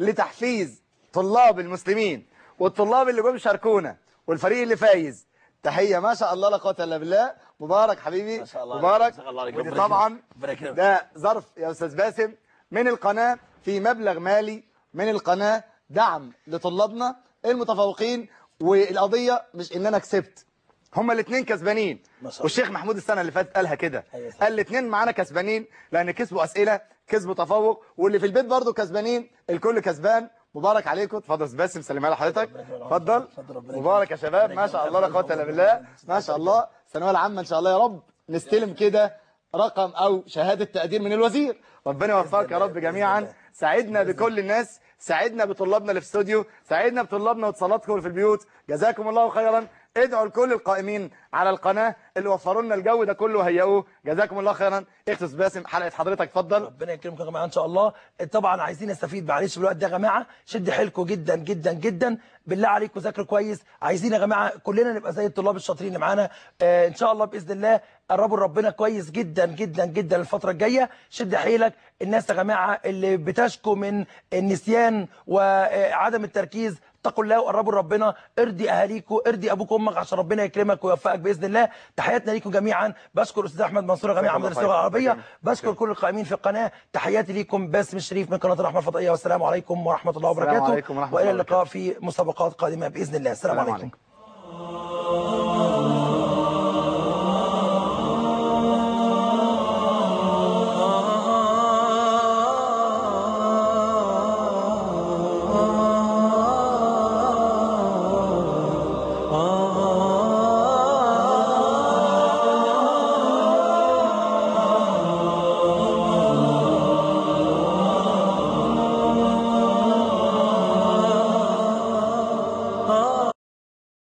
لتحفيز طلاب المسلمين والطلاب اللي جم شاركونا والفريق اللي فايز تحية ما شاء الله لا قوة إلا بالله مبارك حبيبي ما شاء الله مبارك عليك. ما شاء الله عليك. ودي ربنا طبعا يكرمك. ربنا يكرمك. ده ظرف يا أستاذ باسم من القناة في مبلغ مالي من القناة دعم لطلابنا المتفوقين والقضية مش إن أنا كسبت هما الاثنين كسبانين والشيخ محمود السنة اللي فاتت قالها كده قال الاثنين معانا كسبانين لأن كسبوا أسئلة كسبوا تفوق واللي في البيت برضو كسبانين الكل كسبان مبارك عليكم اتفضل يا أستاذ باسم سلمها لحضرتك اتفضل مبارك يا شباب ما شاء الله لا قوه الا بالله ما شاء الله الثانويه العامه ان شاء الله يا رب نستلم كده رقم او شهاده تقدير من الوزير ربنا يوفقك يا رب جميعا ساعدنا بكل الناس ساعدنا بطلابنا اللي في الاستوديو ساعدنا بطلابنا واتصالاتكم اللي في البيوت جزاكم الله خيرا ادعوا لكل القائمين على القناه اللي وفروا لنا الجو ده كله وهيئوه جزاكم الله خيرا اختص باسم حلقه حضرتك اتفضل ربنا يكرمكم يا جماعه ان شاء الله طبعا عايزين نستفيد معلش في الوقت ده يا جماعه شد حيلكم جدا جدا جدا بالله عليكم ذاكروا كويس عايزين يا جماعه كلنا نبقى زي الطلاب الشاطرين اللي معانا آه ان شاء الله باذن الله قربوا لربنا كويس جدا جدا جدا الفتره الجايه شد حيلك الناس يا جماعه اللي بتشكو من النسيان وعدم التركيز اتقوا الله وقربوا لربنا ارضي اهاليكم ارضي ابوك وامك عشان ربنا يكرمك ويوفقك باذن الله تحياتنا ليكم جميعا بشكر استاذ احمد منصور يا جميعه جزاك الله مدرس اللغه خير. العربيه شكراً. بشكر كل القائمين في القناه تحياتي ليكم باسم الشريف من قناه الرحمه الفضائيه والسلام عليكم ورحمه الله السلام وبركاته عليكم ورحمة والى الله اللقاء في مسابقات قادمه باذن الله السلام السلام عليكم عليكم.